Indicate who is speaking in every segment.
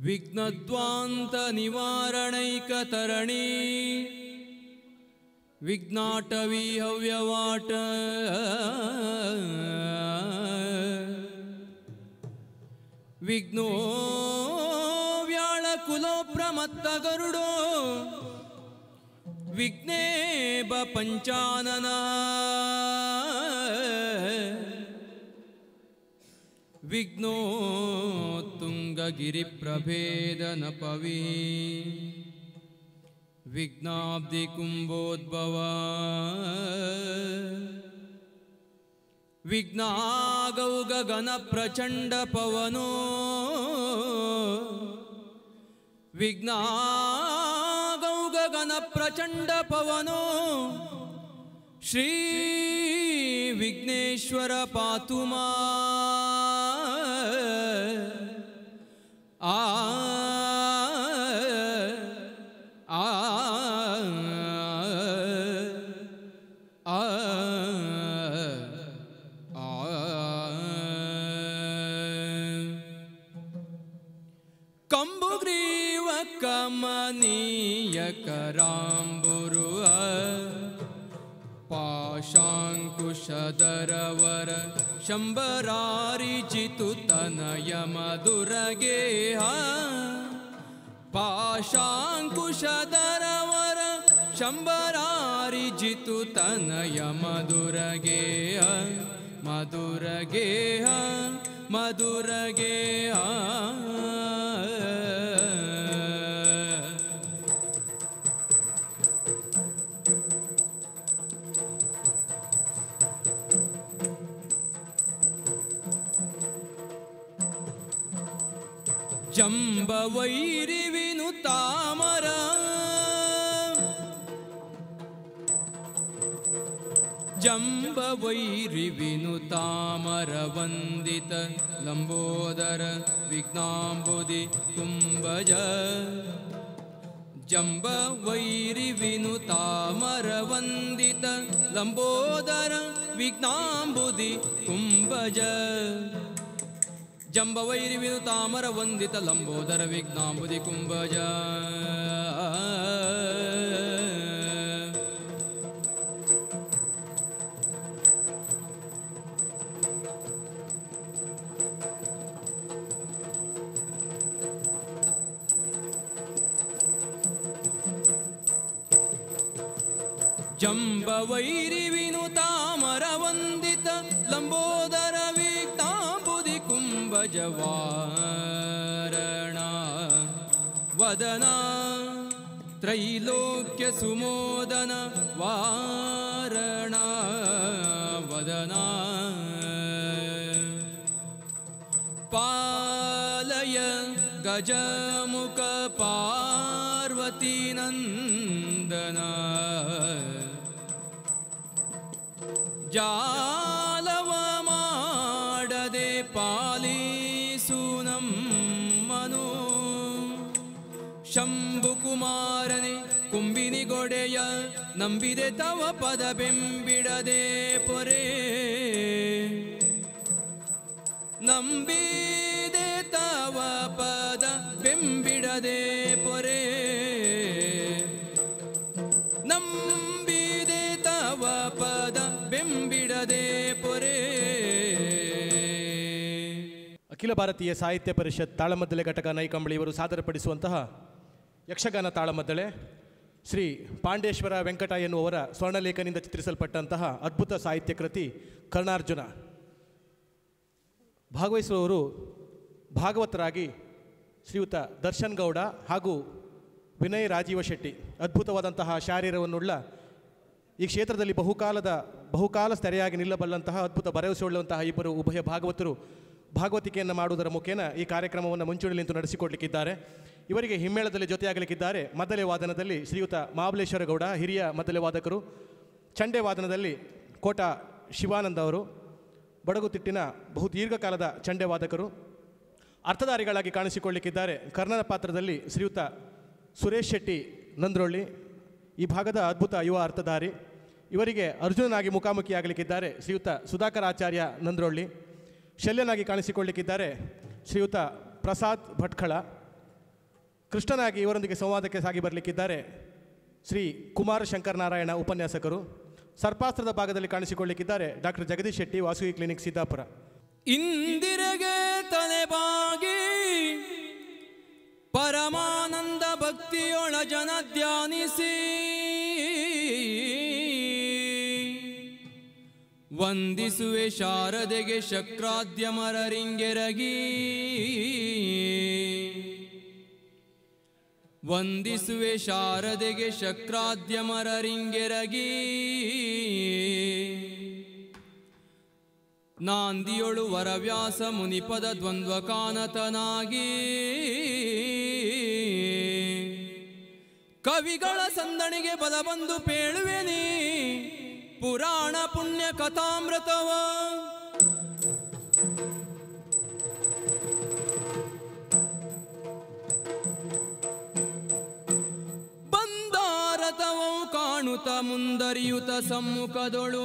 Speaker 1: ವಿಘ್ನದ್ವಾಂತ ನಿವಾರಣೈಕತರಣಿ ವಿಘ್ನಾಟವಿ ಹವ್ಯವಾಟ ವಿಘ್ನೋ ವ್ಯಾಳ ಕುಲೋಪ್ರಮತ್ತ ಗರುಡೋ ವಿಘ್ನೇಬ ಪಂಚಾನನ ವಿಘ್ನೋ ತುಂಗಗಿರಿಪ್ರಭೇದನ ಪವಿ ವಿಘ್ನಾಬ್ಧಿ ಕುಂಭೋದ್ಭವ ವಿಘ್ನಾಗೌ ಗಗನ ಪ್ರಚಂಡ ಪವನೋ ವಿಘ್ನಾಗೌ ಗಗನ ಪ್ರಚಂಡ ಪವನೋ ಶ್ರೀ ವಿಘ್ನೇಶ್ವರ ಪಾತು ಮಾ ಆ ಆ ಆ ಕಂಬುಗ್ರೀವ ಕಮನೀಯ ಕರಾಂಬುರುವ ಪಾಶಾಂಕುಶದರವರ ಶಂಬರಾರಿಜಿತು ತನಯ ಮಧುರಗೇಹ ಪಾಶಾಂಕುಶದರವರ ಶಂಬರಾರಿಜಿತು ತನಯ ಮಧುರಗೇಹ ಮಧುರಗೇಹ ಮಧುರಗೇಹ ಜಂಬ ವೈರಿವಿನು ತಾಮರ ಜಂಬ ವೈರಿವಿನು ತಾಮರ ವಂದಿತ ಲಂಬೋದರ ವಿಘ್ನಾಂಬುದಿ ಕುಂಭಜ ಜಂಬ ವೈರಿವಿನು ತಾಮರ ವಂದಿತ ಲಂಬೋದರ ವಿಘ್ನಾಂಬುದಿ ಕುಂಭಜ ಜಂಬ ವೈರಿವಿನು ತಾಮರ ವಂದಿತ ಲಂಬೋದರ ವಿಘ್ನಾಂಬುದಿ ಕುಂಭಜ ಜಂಬ ವೈರಿವಿನು ತಾಮರ ವಂದಿತ ಲಂಬೋದರ ವಿಘ್ನಾಂಬುದಿ ಕುಂಭಜವಾರಣ ವದನ ತ್ರೈಲೋಕ್ಯ ಸುಮೋದನ ವಾರಣ ವದನ ಪಾಲಯ ಗಜಮುಖ ಪಾರ್ವತಿ ನಂದನ ಜಾಲವ ಮಾಡದೆ ಪಾಲಿಸು ನಮ್ಮನು ಶಂಭು ಕುಮಾರನೆ ಕುಂಬಿನಿಗೊಡೆಯ ನಂಬಿದೆ ತವ ಪದ ಬೆಂಬಿಡದೆ ಪೊರೆ ನಂಬಿದೆ ತವ ಪದ ಬೆಂಬಿಡದೆ ಪೊರೆ ನಂಬಿದೆ ತವ ಪದ ಬೆಂಬಿಡದೆ ಪೊರೆ
Speaker 2: ಅಖಿಲ ಭಾರತೀಯ ಸಾಹಿತ್ಯ ಪರಿಷತ್ ತಾಳಮದ್ದಲೆ ಘಟಕ ನೈಕಂಬಳಿ ಇವರು ಸಾದರಪಡಿಸುವಂತಹ ಯಕ್ಷಗಾನ ತಾಳಮದ್ದಳೆ ಶ್ರೀ ಪಾಂಡೇಶ್ವರ ವೆಂಕಟ ಎನ್ನುವರ ಸ್ವರ್ಣಲೇಖನಿಂದ ಚಿತ್ರಿಸಲ್ಪಟ್ಟಂತಹ ಅದ್ಭುತ ಸಾಹಿತ್ಯ ಕೃತಿ ಕರ್ಣಾರ್ಜುನ ಭಾಗವಹಿಸುವವರು ಭಾಗವತರಾಗಿ ಶ್ರೀಯುತ ದರ್ಶನ್ ಗೌಡ ಹಾಗೂ ವಿನಯ್ ರಾಜೀವ ಶೆಟ್ಟಿ ಅದ್ಭುತವಾದಂತಹ ಶಾರೀರವನ್ನುಳ್ಳ ಈ ಕ್ಷೇತ್ರದಲ್ಲಿ ಬಹುಕಾಲದ ಬಹುಕಾಲ ಸ್ಥೆರೆಯಾಗಿ ನಿಲ್ಲಬಲ್ಲಂತಹ ಅದ್ಭುತ ಭರವಸೆಯುಳ್ಳುವಂತಹ ಇಬ್ಬರು ಉಭಯ ಭಾಗವತರು ಭಾಗವತಿಕೆಯನ್ನು ಮಾಡುವುದರ ಮುಖೇನ ಈ ಕಾರ್ಯಕ್ರಮವನ್ನು ಮುಂಚೂಣಿ ನಿಂತು ನಡೆಸಿಕೊಡ್ಲಿಕ್ಕಿದ್ದಾರೆ ಇವರಿಗೆ ಹಿಮ್ಮೇಳದಲ್ಲಿ ಜೊತೆಯಾಗಲಿಕ್ಕಿದ್ದಾರೆ ಮದ್ದಲೆ ವಾದನದಲ್ಲಿ ಶ್ರೀಯುತ ಮಹಾಬಲೇಶ್ವರ ಗೌಡ ಹಿರಿಯ ಮದ್ದಲೆ ವಾದಕರು ಚಂಡೆ ವಾದನದಲ್ಲಿ ಕೋಟ ಶಿವಾನಂದ ಅವರು ಬಡಗುತಿಟ್ಟಿನ ಬಹು ದೀರ್ಘಕಾಲದ ಚಂಡೆ ವಾದಕರು ಅರ್ಥಧಾರಿಗಳಾಗಿ ಕಾಣಿಸಿಕೊಳ್ಳಿಕ್ಕಿದ್ದಾರೆ ಕರ್ಣನ ಪಾತ್ರದಲ್ಲಿ ಶ್ರೀಯುತ ಸುರೇಶ್ ಶೆಟ್ಟಿ ನಂದ್ರೊಳ್ಳಿ ಈ ಭಾಗದ ಅದ್ಭುತ ಯುವ ಅರ್ಥಧಾರಿ ಇವರಿಗೆ ಅರ್ಜುನನಾಗಿ ಮುಖಾಮುಖಿಯಾಗಲಿಕ್ಕಿದ್ದಾರೆ ಶ್ರೀಯುತ ಸುಧಾಕರ್ ಆಚಾರ್ಯ ನಂದ್ರೊಳ್ಳಿ ಶಲ್ಯನಾಗಿ ಕಾಣಿಸಿಕೊಳ್ಳಿಕ್ಕಿದ್ದಾರೆ ಶ್ರೀಯುತ ಪ್ರಸಾದ್ ಭಟ್ಕಳ ಕೃಷ್ಣನಾಗಿ ಇವರೊಂದಿಗೆ ಸಂವಾದಕ್ಕೆ ಸಾಗಿ ಬರಲಿಕ್ಕಿದ್ದಾರೆ ಶ್ರೀ ಕುಮಾರ ಶಂಕರ್ ನಾರಾಯಣ ಉಪನ್ಯಾಸಕರು ಸರ್ಪಾಸ್ತ್ರದ ಭಾಗದಲ್ಲಿ ಕಾಣಿಸಿಕೊಳ್ಳಿಕ್ಕಿದ್ದಾರೆ ಡಾಕ್ಟರ್ ಜಗದೀಶ್ ಶೆಟ್ಟಿ ವಾಸುವಿ ಕ್ಲಿನಿಕ್ ಸಿದ್ದಾಪುರ
Speaker 1: ಇಂದಿರೆಗೆ ತಲೆಬಾಗಿ ಪರಮಾನಂದ ಭಕ್ತಿಯೊಳ ಜನ ಧ್ಯಾನಿಸಿ ವಂದಿಸುವೆ ಶಾರದೆಗೆ ಶಕ್ರಾದ್ಯಮರರಿಂಗೆರಗಿ ವಂದಿಸುವೆ ಶಾರದೆಗೆ ಶಕ್ರಾದ್ಯಮರರಿಂಗೆರಗಿ ನಾಂದಿಯೊಳು ವರವ್ಯಾಸ ಮುನಿಪದ ದ್ವಂದ್ವ ಕಾನತನಾಗಿ ಕವಿಗಳ ಸಂದಣಿಗೆ ಬಲ ಬಂದು ಪೇಳುವೆನಿ ಪುರಾಣ ಪುಣ್ಯ ಕಥಾಮೃತವ ಬಂದಾರತವೋ ಕಾಣುತ್ತ ಮುಂದರಿಯುತ ಸಮ್ಮುಖದೊಳು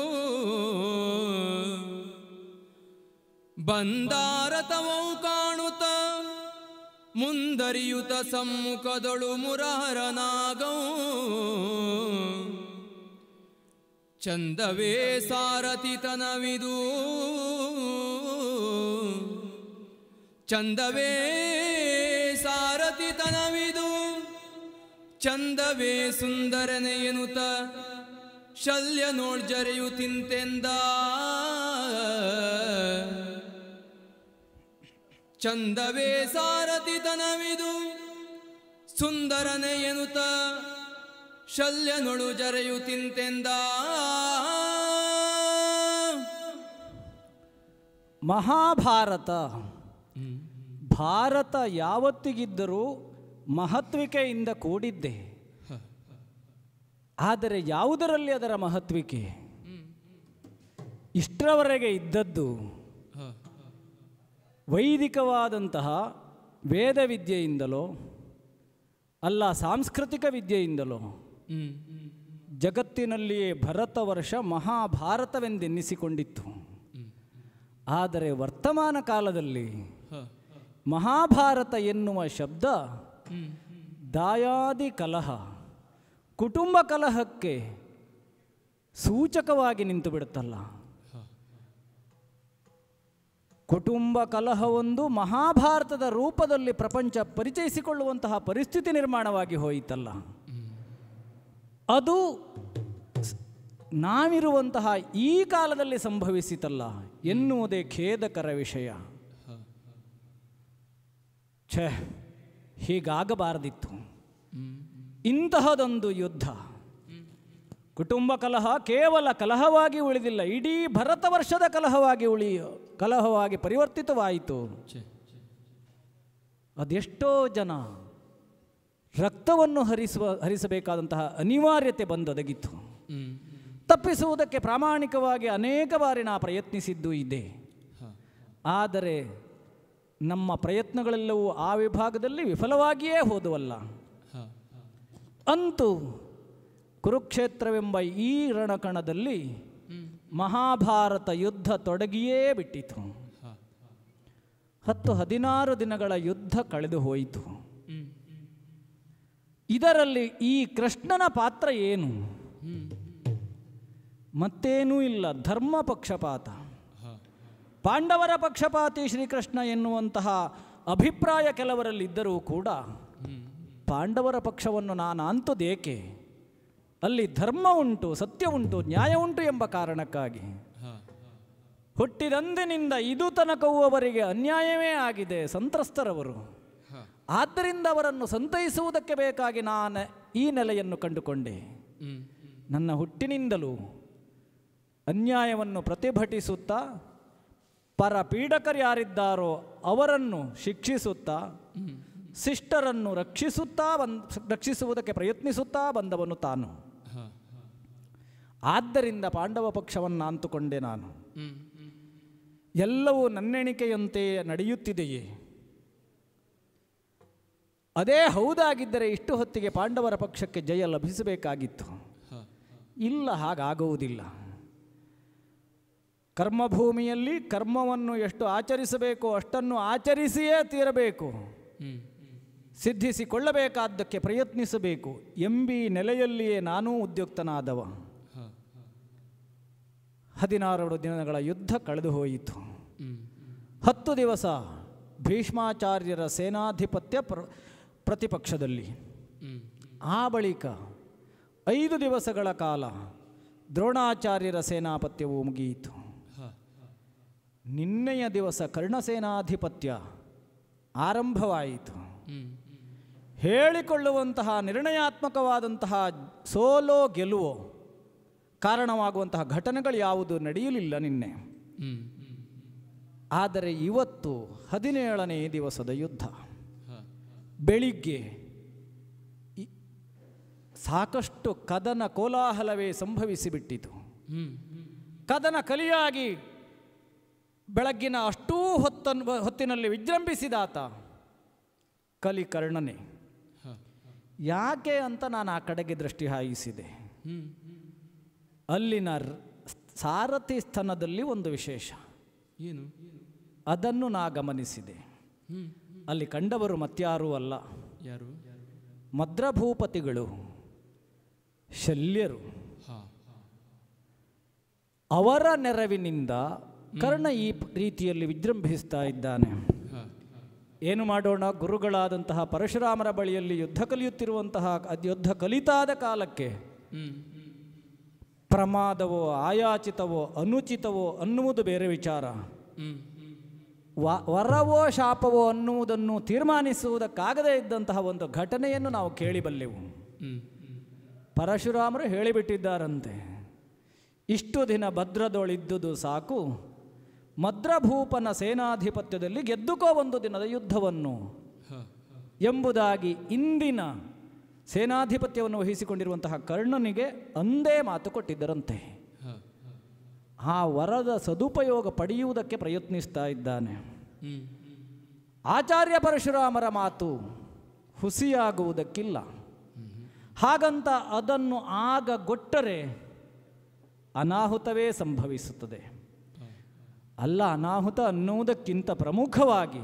Speaker 1: ಬಂದಾರತವೋ ಕಾಣುತ್ತ ಮುಂದರಿಯುತ ಸಮ್ಮುಖದೊಳು ಮುರಹರನಾಗೌ ಚಂದವೇ ಸಾರಥಿತನವಿದು ಚಂದವೇ ಸಾರಥಿತನವಿದು ಚಂದವೇ ಸುಂದರನೆ ಎನ್ನುತ್ತ ಶಲ್ಯ ನೋಡ್ಜರೆಯು ತಿಂತೆಂದ ಚಂದವೇ ಸಾರಥಿತನವಿದು ಸುಂದರನೆ ಎನ್ನುತ್ತ ಶಲ್ಯ ನೊಳು ಜರೆಯು ತಿಂತೆಂದ
Speaker 3: ಮಹಾಭಾರತ ಭಾರತ ಯಾವತ್ತಿಗಿದ್ದರೂ ಮಹತ್ವಿಕೆಯಿಂದ ಕೂಡಿದ್ದೆ ಆದರೆ ಯಾವುದರಲ್ಲಿ ಅದರ ಮಹತ್ವಿಕೆ ಇಷ್ಟರವರೆಗೆ ಇದ್ದದ್ದು ವೈದಿಕವಾದಂತಹ ವೇದ ವಿದ್ಯೆಯಿಂದಲೋ ಅಲ್ಲ ಸಾಂಸ್ಕೃತಿಕ ವಿದ್ಯೆಯಿಂದಲೋ ಜಗತ್ತಿನಲ್ಲಿಯೇ ಭರತ ವರ್ಷ ಮಹಾಭಾರತವೆಂದೆನ್ನಿಸಿಕೊಂಡಿತ್ತು ಆದರೆ ವರ್ತಮಾನ ಕಾಲದಲ್ಲಿ ಮಹಾಭಾರತ ಎನ್ನುವ ಶಬ್ದ ದಾಯಾದಿ ಕಲಹ ಕುಟುಂಬ ಕಲಹಕ್ಕೆ ಸೂಚಕವಾಗಿ ನಿಂತು ಬಿಡುತ್ತಲ್ಲ ಕುಟುಂಬ ಕಲಹವೊಂದು ಮಹಾಭಾರತದ ರೂಪದಲ್ಲಿ ಪ್ರಪಂಚ ಪರಿಚಯಿಸಿಕೊಳ್ಳುವಂತಹ ಪರಿಸ್ಥಿತಿ ನಿರ್ಮಾಣವಾಗಿ ಹೋಯಿತಲ್ಲ ಅದು ಸ್- ನಾವಿರುವಂತಹ ಈ ಕಾಲದಲ್ಲಿ ಸಂಭವಿಸಿತಲ್ಲ ಎನ್ನುವುದೇ ಖೇದಕರ ವಿಷಯ ಛೇ ಹೀಗಾಗಬಾರದಿತ್ತು ಇಂತಹದೊಂದು ಯುದ್ಧ ಕುಟುಂಬ ಕಲಹ ಕೇವಲ ಕಲಹವಾಗಿ ಉಳಿದಿಲ್ಲ ಇಡೀ ಭರತ ವರ್ಷದ ಕಲಹವಾಗಿ ಉಳಿಯ ಕಲಹವಾಗಿ ಪರಿವರ್ತಿತವಾಯಿತು ಅದೆಷ್ಟೋ ಜನ ರಕ್ತವನ್ನು ಹರಿಸುವ ಹರಿಸಬೇಕಾದಂತಹ ಅನಿವಾರ್ಯತೆ ಬಂದೊದಗಿತ್ತು ತಪ್ಪಿಸುವುದಕ್ಕೆ ಪ್ರಾಮಾಣಿಕವಾಗಿ ಅನೇಕ ಬಾರಿ ನಾ ಪ್ರಯತ್ನಿಸಿದ್ದು ಇದೆ ಆದರೆ ನಮ್ಮ ಪ್ರಯತ್ನಗಳೆಲ್ಲವೂ ಆ ವಿಭಾಗದಲ್ಲಿ ವಿಫಲವಾಗಿಯೇ ಹೋದವಲ್ಲ ಅಂತೂ ಕುರುಕ್ಷೇತ್ರವೆಂಬ ಈ ರಣಕಣದಲ್ಲಿ ಮಹಾಭಾರತ ಯುದ್ಧ ತೊಡಗಿಯೇ ಬಿಟ್ಟಿತು ಹತ್ತು ಹದಿನಾರು ದಿನಗಳ ಯುದ್ಧ ಕಳೆದು ಹೋಯಿತು ಇದರಲ್ಲಿ ಈ ಕೃಷ್ಣನ ಪಾತ್ರ ಏನು ಮತ್ತೇನೂ ಇಲ್ಲ ಧರ್ಮ ಪಕ್ಷಪಾತ ಪಾಂಡವರ ಪಕ್ಷಪಾತಿ ಶ್ರೀಕೃಷ್ಣ ಎನ್ನುವಂತಹ ಅಭಿಪ್ರಾಯ ಕೆಲವರಲ್ಲಿದ್ದರೂ ಕೂಡ ಪಾಂಡವರ ಪಕ್ಷವನ್ನು ನಾನು ಅಂತದೇಕೆ ಅಲ್ಲಿ ಧರ್ಮ ಉಂಟು ಸತ್ಯ ಉಂಟು ನ್ಯಾಯ ಉಂಟು ಎಂಬ ಕಾರಣಕ್ಕಾಗಿ ಹುಟ್ಟಿದಂದಿನಿಂದ ಇದು ತನಕವೂ ಅವರಿಗೆ ಅನ್ಯಾಯವೇ ಆಗಿದೆ ಸಂತ್ರಸ್ತರವರು ಆದ್ದರಿಂದ ಅವರನ್ನು ಸಂತೈಸುವುದಕ್ಕೆ ಬೇಕಾಗಿ ನಾನು ಈ ನೆಲೆಯನ್ನು ಕಂಡುಕೊಂಡೆ ನನ್ನ ಹುಟ್ಟಿನಿಂದಲೂ ಅನ್ಯಾಯವನ್ನು ಪ್ರತಿಭಟಿಸುತ್ತಾ ಪರ ಪೀಡಕರು ಯಾರಿದ್ದಾರೋ ಅವರನ್ನು ಶಿಕ್ಷಿಸುತ್ತಾ ಶಿಷ್ಟರನ್ನು ರಕ್ಷಿಸುತ್ತಾ ಬಂದ್ ರಕ್ಷಿಸುವುದಕ್ಕೆ ಪ್ರಯತ್ನಿಸುತ್ತಾ ಬಂದವನು ತಾನು ಆದ್ದರಿಂದ ಪಾಂಡವ ಪಕ್ಷವನ್ನು ಅಂತುಕೊಂಡೆ ನಾನು ಎಲ್ಲವೂ ನನ್ನೆಣಿಕೆಯಂತೆ ನಡೆಯುತ್ತಿದೆಯೇ ಅದೇ ಹೌದಾಗಿದ್ದರೆ ಇಷ್ಟು ಹೊತ್ತಿಗೆ ಪಾಂಡವರ ಪಕ್ಷಕ್ಕೆ ಜಯ ಲಭಿಸಬೇಕಾಗಿತ್ತು ಇಲ್ಲ ಹಾಗಾಗುವುದಿಲ್ಲ ಕರ್ಮಭೂಮಿಯಲ್ಲಿ ಕರ್ಮವನ್ನು ಎಷ್ಟು ಆಚರಿಸಬೇಕೋ ಅಷ್ಟನ್ನು ಆಚರಿಸಿಯೇ ತೀರಬೇಕು ಸಿದ್ಧಿಸಿಕೊಳ್ಳಬೇಕಾದ್ದಕ್ಕೆ ಪ್ರಯತ್ನಿಸಬೇಕು ಎಂಬಿ ನೆಲೆಯಲ್ಲಿಯೇ ನಾನೂ ಉದ್ಯುಕ್ತನಾದವ ಹದಿನಾರು ದಿನಗಳ ಯುದ್ಧ ಕಳೆದು ಹೋಯಿತು ಹತ್ತು ದಿವಸ ಭೀಷ್ಮಾಚಾರ್ಯರ ಸೇನಾಧಿಪತ್ಯ ಪ್ರ ಪ್ರತಿಪಕ್ಷದಲ್ಲಿ ಆ ಬಳಿಕ ಐದು ದಿವಸಗಳ ಕಾಲ ದ್ರೋಣಾಚಾರ್ಯರ ಸೇನಾಪತ್ಯವು ಮುಗಿಯಿತು ನಿನ್ನೆಯ ದಿವಸ ಕರ್ಣಸೇನಾಧಿಪತ್ಯ ಆರಂಭವಾಯಿತು ಹೇಳಿಕೊಳ್ಳುವಂತಹ ನಿರ್ಣಯಾತ್ಮಕವಾದಂತಹ ಸೋಲೋ ಗೆಲುವೋ ಕಾರಣವಾಗುವಂತಹ ಘಟನೆಗಳು ಯಾವುದು ನಡೆಯಲಿಲ್ಲ ನಿನ್ನೆ ಆದರೆ ಇವತ್ತು ಹದಿನೇಳನೇ ದಿವಸದ ಯುದ್ಧ ಬೆಳಿಗ್ಗೆ ಇ- ಸಾಕಷ್ಟು ಕದನ ಕೋಲಾಹಲವೇ ಸಂಭವಿಸಿಬಿಟ್ಟಿತು ಕದನ ಕಲಿಯಾಗಿ ಬೆಳಗ್ಗಿನ ಅಷ್ಟೂ ಹೊತ್ತನ್ನು ಹೊತ್ತಿನಲ್ಲಿ ವಿಜೃಂಭಿಸಿದಾತ ಕಲಿಕರ್ಣನೆ ಯಾಕೆ ಅಂತ ನಾನು ಆ ಕಡೆಗೆ ದೃಷ್ಟಿ ಹಾಯಿಸಿದೆ ಅಲ್ಲಿನ ರ್- ಸಾರಥಿ ಸ್ಥಾನದಲ್ಲಿ ಒಂದು ವಿಶೇಷ
Speaker 1: ಏನು
Speaker 3: ಅದನ್ನು ನಾ ಗಮನಿಸಿದೆ ಅಲ್ಲಿ ಕಂಡವರು ಮತ್ಯಾರೂ ಅಲ್ಲ
Speaker 1: ಯಾರು
Speaker 3: ಮದ್ರಭೂಪತಿಗಳು ಶಲ್ಯರು
Speaker 1: ಹಾ
Speaker 3: ಅವರ ನೆರವಿನಿಂದ ಕರ್ಣ ಈ ಪ್- ರೀತಿಯಲ್ಲಿ ವಿಜೃಂಭಿಸ್ತಾ ಇದ್ದಾನೆ
Speaker 1: ಹಾ
Speaker 3: ಏನು ಮಾಡೋಣ ಗುರುಗಳಾದಂತಹ ಪರಶುರಾಮರ ಬಳಿಯಲ್ಲಿ ಯುದ್ಧ ಕಲಿಯುತ್ತಿರುವಂತಹ ಅದ್ ಯುದ್ಧ ಕಲಿತಾದ ಕಾಲಕ್ಕೆ
Speaker 1: ಹ್ಮ್
Speaker 3: ಪ್ರಮಾದವೋ ಆಯಾಚಿತವೋ ಅನುಚಿತವೋ ಅನ್ನುವುದು ಬೇರೆ ವಿಚಾರ
Speaker 1: ಹ್ಮ್
Speaker 3: ವ- ವರವೋ ಶಾಪವೋ ಅನ್ನುವುದನ್ನು ತೀರ್ಮಾನಿಸುವುದಕ್ಕಾಗದೇ ಇದ್ದಂತಹ ಒಂದು ಘಟನೆಯನ್ನು ನಾವು ಕೇಳಿಬಲ್ಲೆವು
Speaker 1: ಹ್ಮ್
Speaker 3: ಪರಶುರಾಮರು ಹೇಳಿಬಿಟ್ಟಿದ್ದಾರಂತೆ ಇಷ್ಟು ದಿನ ಭದ್ರದೊಳಿದ್ದುದು ಸಾಕು ಮದ್ರಭೂಪನ ಸೇನಾಧಿಪತ್ಯದಲ್ಲಿ ಗೆದ್ದುಕೋ ಒಂದು ದಿನದ ಯುದ್ಧವನ್ನು
Speaker 1: ಹಾ
Speaker 3: ಎಂಬುದಾಗಿ ಇಂದಿನ ಸೇನಾಧಿಪತ್ಯವನ್ನು ವಹಿಸಿಕೊಂಡಿರುವಂತಹ ಕರ್ಣನಿಗೆ ಅಂದೇ ಮಾತು ಕೊಟ್ಟಿದ್ದರಂತೆ
Speaker 1: ಹಾ
Speaker 3: ಆ ವರದ ಸದುಪಯೋಗ ಪಡೆಯುವುದಕ್ಕೆ ಪ್ರಯತ್ನಿಸ್ತಾ ಇದ್ದಾನೆ
Speaker 1: ಹ್ಮ್
Speaker 3: ಆಚಾರ್ಯ ಪರಶುರಾಮರ ಮಾತು ಹುಸಿಯಾಗುವುದಕ್ಕಿಲ್ಲ ಹಾಗಂತ ಅದನ್ನು ಆಗ ಗೊಟ್ಟರೆ ಅನಾಹುತವೇ ಸಂಭವಿಸುತ್ತದೆ ಅಲ್ಲ ಅನಾಹುತ ಅನ್ನುವುದಕ್ಕಿಂತ ಪ್ರಮುಖವಾಗಿ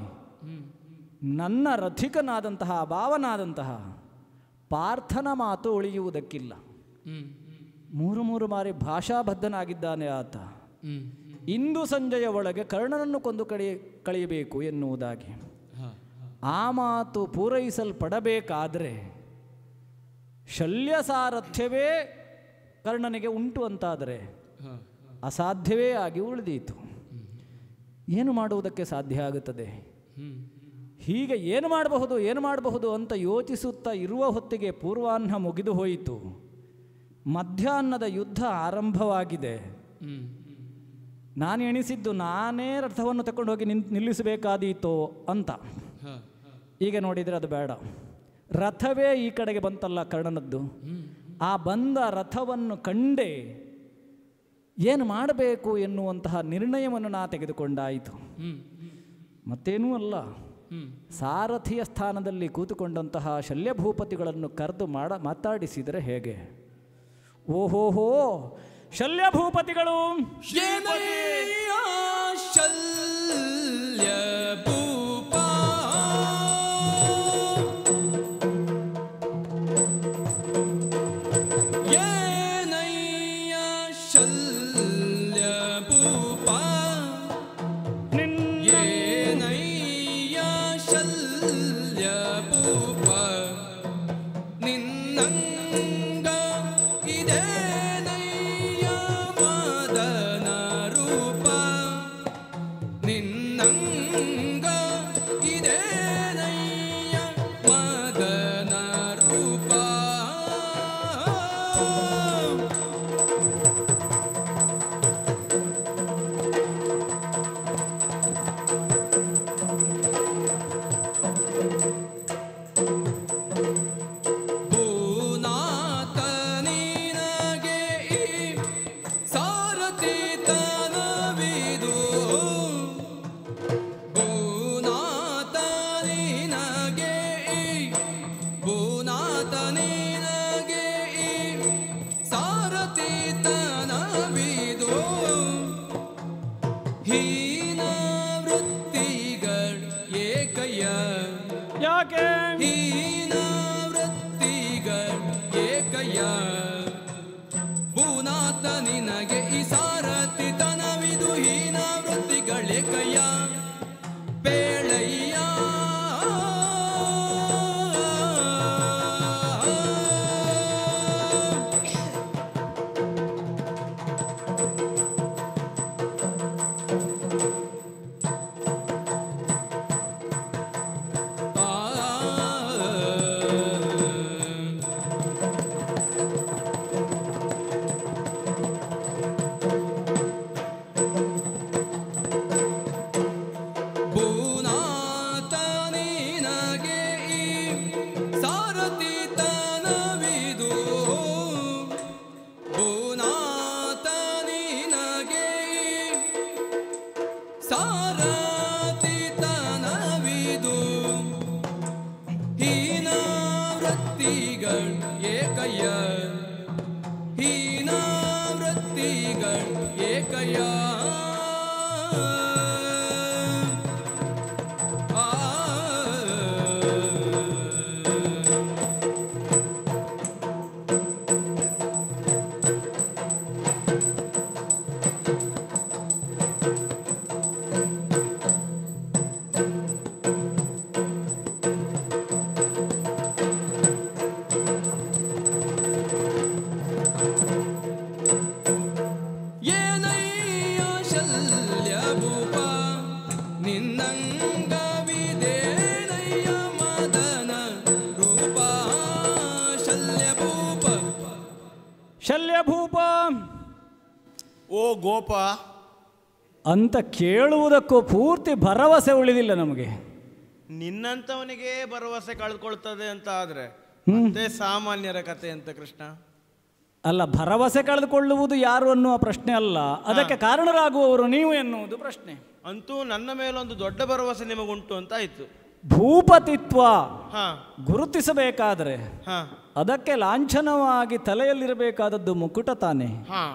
Speaker 3: ನನ್ನ ರಥಿಕನಾದಂತಹ ಭಾವನಾದಂತಹ ಪಾರ್ಥನ ಮಾತು ಉಳಿಯುವುದಕ್ಕಿಲ್ಲ
Speaker 1: ಹ್ಮ್
Speaker 3: ಮೂರು ಮೂರು ಬಾರಿ ಭಾಷಾಬದ್ಧನಾಗಿದ್ದಾನೆ ಆತ
Speaker 1: ಹ್ಮ್
Speaker 3: ಇಂದು ಸಂಜೆಯ ಒಳಗೆ ಕರ್ಣನನ್ನು ಕೊಂದು ಕಳಿ ಕಳೆಯಬೇಕು ಎನ್ನುವುದಾಗಿ
Speaker 1: ಹಾ
Speaker 3: ಆ ಮಾತು ಪೂರೈಸಲ್ಪಡಬೇಕಾದರೆ ಶಲ್ಯ ಸಾರಥ್ಯವೇ ಕರ್ಣನಿಗೆ ಉಂಟು ಅಂತಾದರೆ
Speaker 1: ಹಾ
Speaker 3: ಅಸಾಧ್ಯವೇ ಆಗಿ ಉಳಿದೀತು ಏನು ಮಾಡುವುದಕ್ಕೆ ಸಾಧ್ಯ ಆಗುತ್ತದೆ
Speaker 1: ಹ್ಮ್
Speaker 3: ಹೀಗೆ ಏನು ಮಾಡಬಹುದು ಏನು ಮಾಡಬಹುದು ಅಂತ ಯೋಚಿಸುತ್ತಾ ಇರುವ ಹೊತ್ತಿಗೆ ಪೂರ್ವಾಹ್ನ ಮುಗಿದು ಹೋಯಿತು ಮಧ್ಯಾಹ್ನದ ಯುದ್ಧ ಆರಂಭವಾಗಿದೆ
Speaker 1: ಹ್ಮ್
Speaker 3: ನಾನು ಎಣಿಸಿದ್ದು ನಾನೇ ರಥವನ್ನು ತಗೊಂಡು ಹೋಗಿ ನಿನ್ ನಿಲ್ಲಿಸಬೇಕಾದೀತೋ ಅಂತ
Speaker 1: ಹಾ
Speaker 3: ಈಗ ನೋಡಿದರೆ ಅದು ಬೇಡ ರಥವೇ ಈ ಕಡೆಗೆ ಬಂತಲ್ಲ ಕರ್ಣನದ್ದು ಆ ಬಂದ ರಥವನ್ನು ಕಂಡೇ ಏನು ಮಾಡಬೇಕು ಎನ್ನುವಂತಹ ನಿರ್ಣಯವನ್ನು ನಾ ತೆಗೆದುಕೊಂಡಾಯಿತು
Speaker 1: ಹ್ಮ್
Speaker 3: ಮತ್ತೇನೂ ಅಲ್ಲ
Speaker 1: ಹ್ಮ್
Speaker 3: ಸಾರಥಿಯ ಸ್ಥಾನದಲ್ಲಿ ಕೂತುಕೊಂಡಂತಹ ಶಲ್ಯಭೂಪತಿಗಳನ್ನು ಕರೆದು ಮಾಡ ಮಾತಾಡಿಸಿದರೆ ಹೇಗೆ ಓಹೋಹೋ ಶಲ್ಯಭೂಪತಿಗಳು
Speaker 1: ಏನಯ್ಯ ಶಲ್ಯ ಭೂಪ ಏನಯ್ಯ ಶಲ್ಯ ಭೂಪ ಏನಯ್ಯ ಶಲ್ಯ ಭೂಪ ನಿನ್ನಂಗ ಇದೇನಯ್ಯ ಮದನ ರೂಪ ನಿನ್ನಂಗ ಇದೇನಯ್ಯ ಮದನ ರೂಪ ಭೂನಾಥ ನಿನಗೆ ಈ ಸಾರಥಿ ತನವಿದು ಹೀನ ವೃತ್ತಿಗಳ ಏಕಯ್ಯ ಭೂನಾಥ ನಿನಗೆ ಈ ಸಾರಥಿ ತನವಿದು ಹೀನ ವೃತ್ತಿಗಳೇಕಯ್ಯ ಬೇಳಯ್ಯ ಭೂನಾಥ ನಿನಗೆ ಈ ಸಾರಥಿ ತನವಿದು ಭೂನಾಥ ನಿನಗೆ ಈ ಸಾರಥಿ ತನವಿದು ಹೀನ ವೃತ್ತಿಗಳ ಏಕಯ್ಯ ಹೀನ ವೃತ್ತಿಗಳ ಏಕಯ್ಯ ಆ ಏನಯ್ಯ ಶಲ್ಯ ಭೂಪ ನಿನ್ನಂಗವಿದೇನಯ್ಯ ಮದನ ರೂಪ ಶಲ್ಯ ಭೂಪ
Speaker 3: ಶಲ್ಯಭೂಪ
Speaker 4: ಓ ಗೋಪ
Speaker 3: ಅಂತ ಕೇಳುವುದಕ್ಕೂ ಪೂರ್ತಿ ಭರವಸೆ ಉಳಿದಿಲ್ಲ ನಮಗೆ
Speaker 4: ನಿನ್ನಂಥವನಿಗೆ ಭರವಸೆ ಕಳ್ಕೊಳ್ತದೆ ಅಂತ ಆದ್ರೆ ಮತ್ತೆ ಸಾಮಾನ್ಯರ ಕತೆ ಅಂತ ಕೃಷ್ಣ
Speaker 3: ಅಲ್ಲ ಭರವಸೆ ಕಳೆದುಕೊಳ್ಳುವುದು ಯಾರು ಅನ್ನುವ ಪ್ರಶ್ನೆ ಅಲ್ಲ ಅದಕ್ಕೆ ಕಾರಣರಾಗುವವರು ನೀವು ಎನ್ನುವುದು ಪ್ರಶ್ನೆ
Speaker 4: ಅಂತೂ ನನ್ನ ಮೇಲೊಂದು ದೊಡ್ಡ ಭರವಸೆ ನಿಮಗುಂಟು ಅಂತ ಆಯ್ತು
Speaker 3: ಭೂಪತಿತ್ವ
Speaker 4: ಹಾ
Speaker 3: ಗುರುತಿಸಬೇಕಾದರೆ
Speaker 4: ಹಾ
Speaker 3: ಅದಕ್ಕೆ ಲಾಂಛನವಾಗಿ ತಲೆಯಲ್ಲಿರಬೇಕಾದದ್ದು ಮುಕುಟ ತಾನೆ
Speaker 4: ಹಾ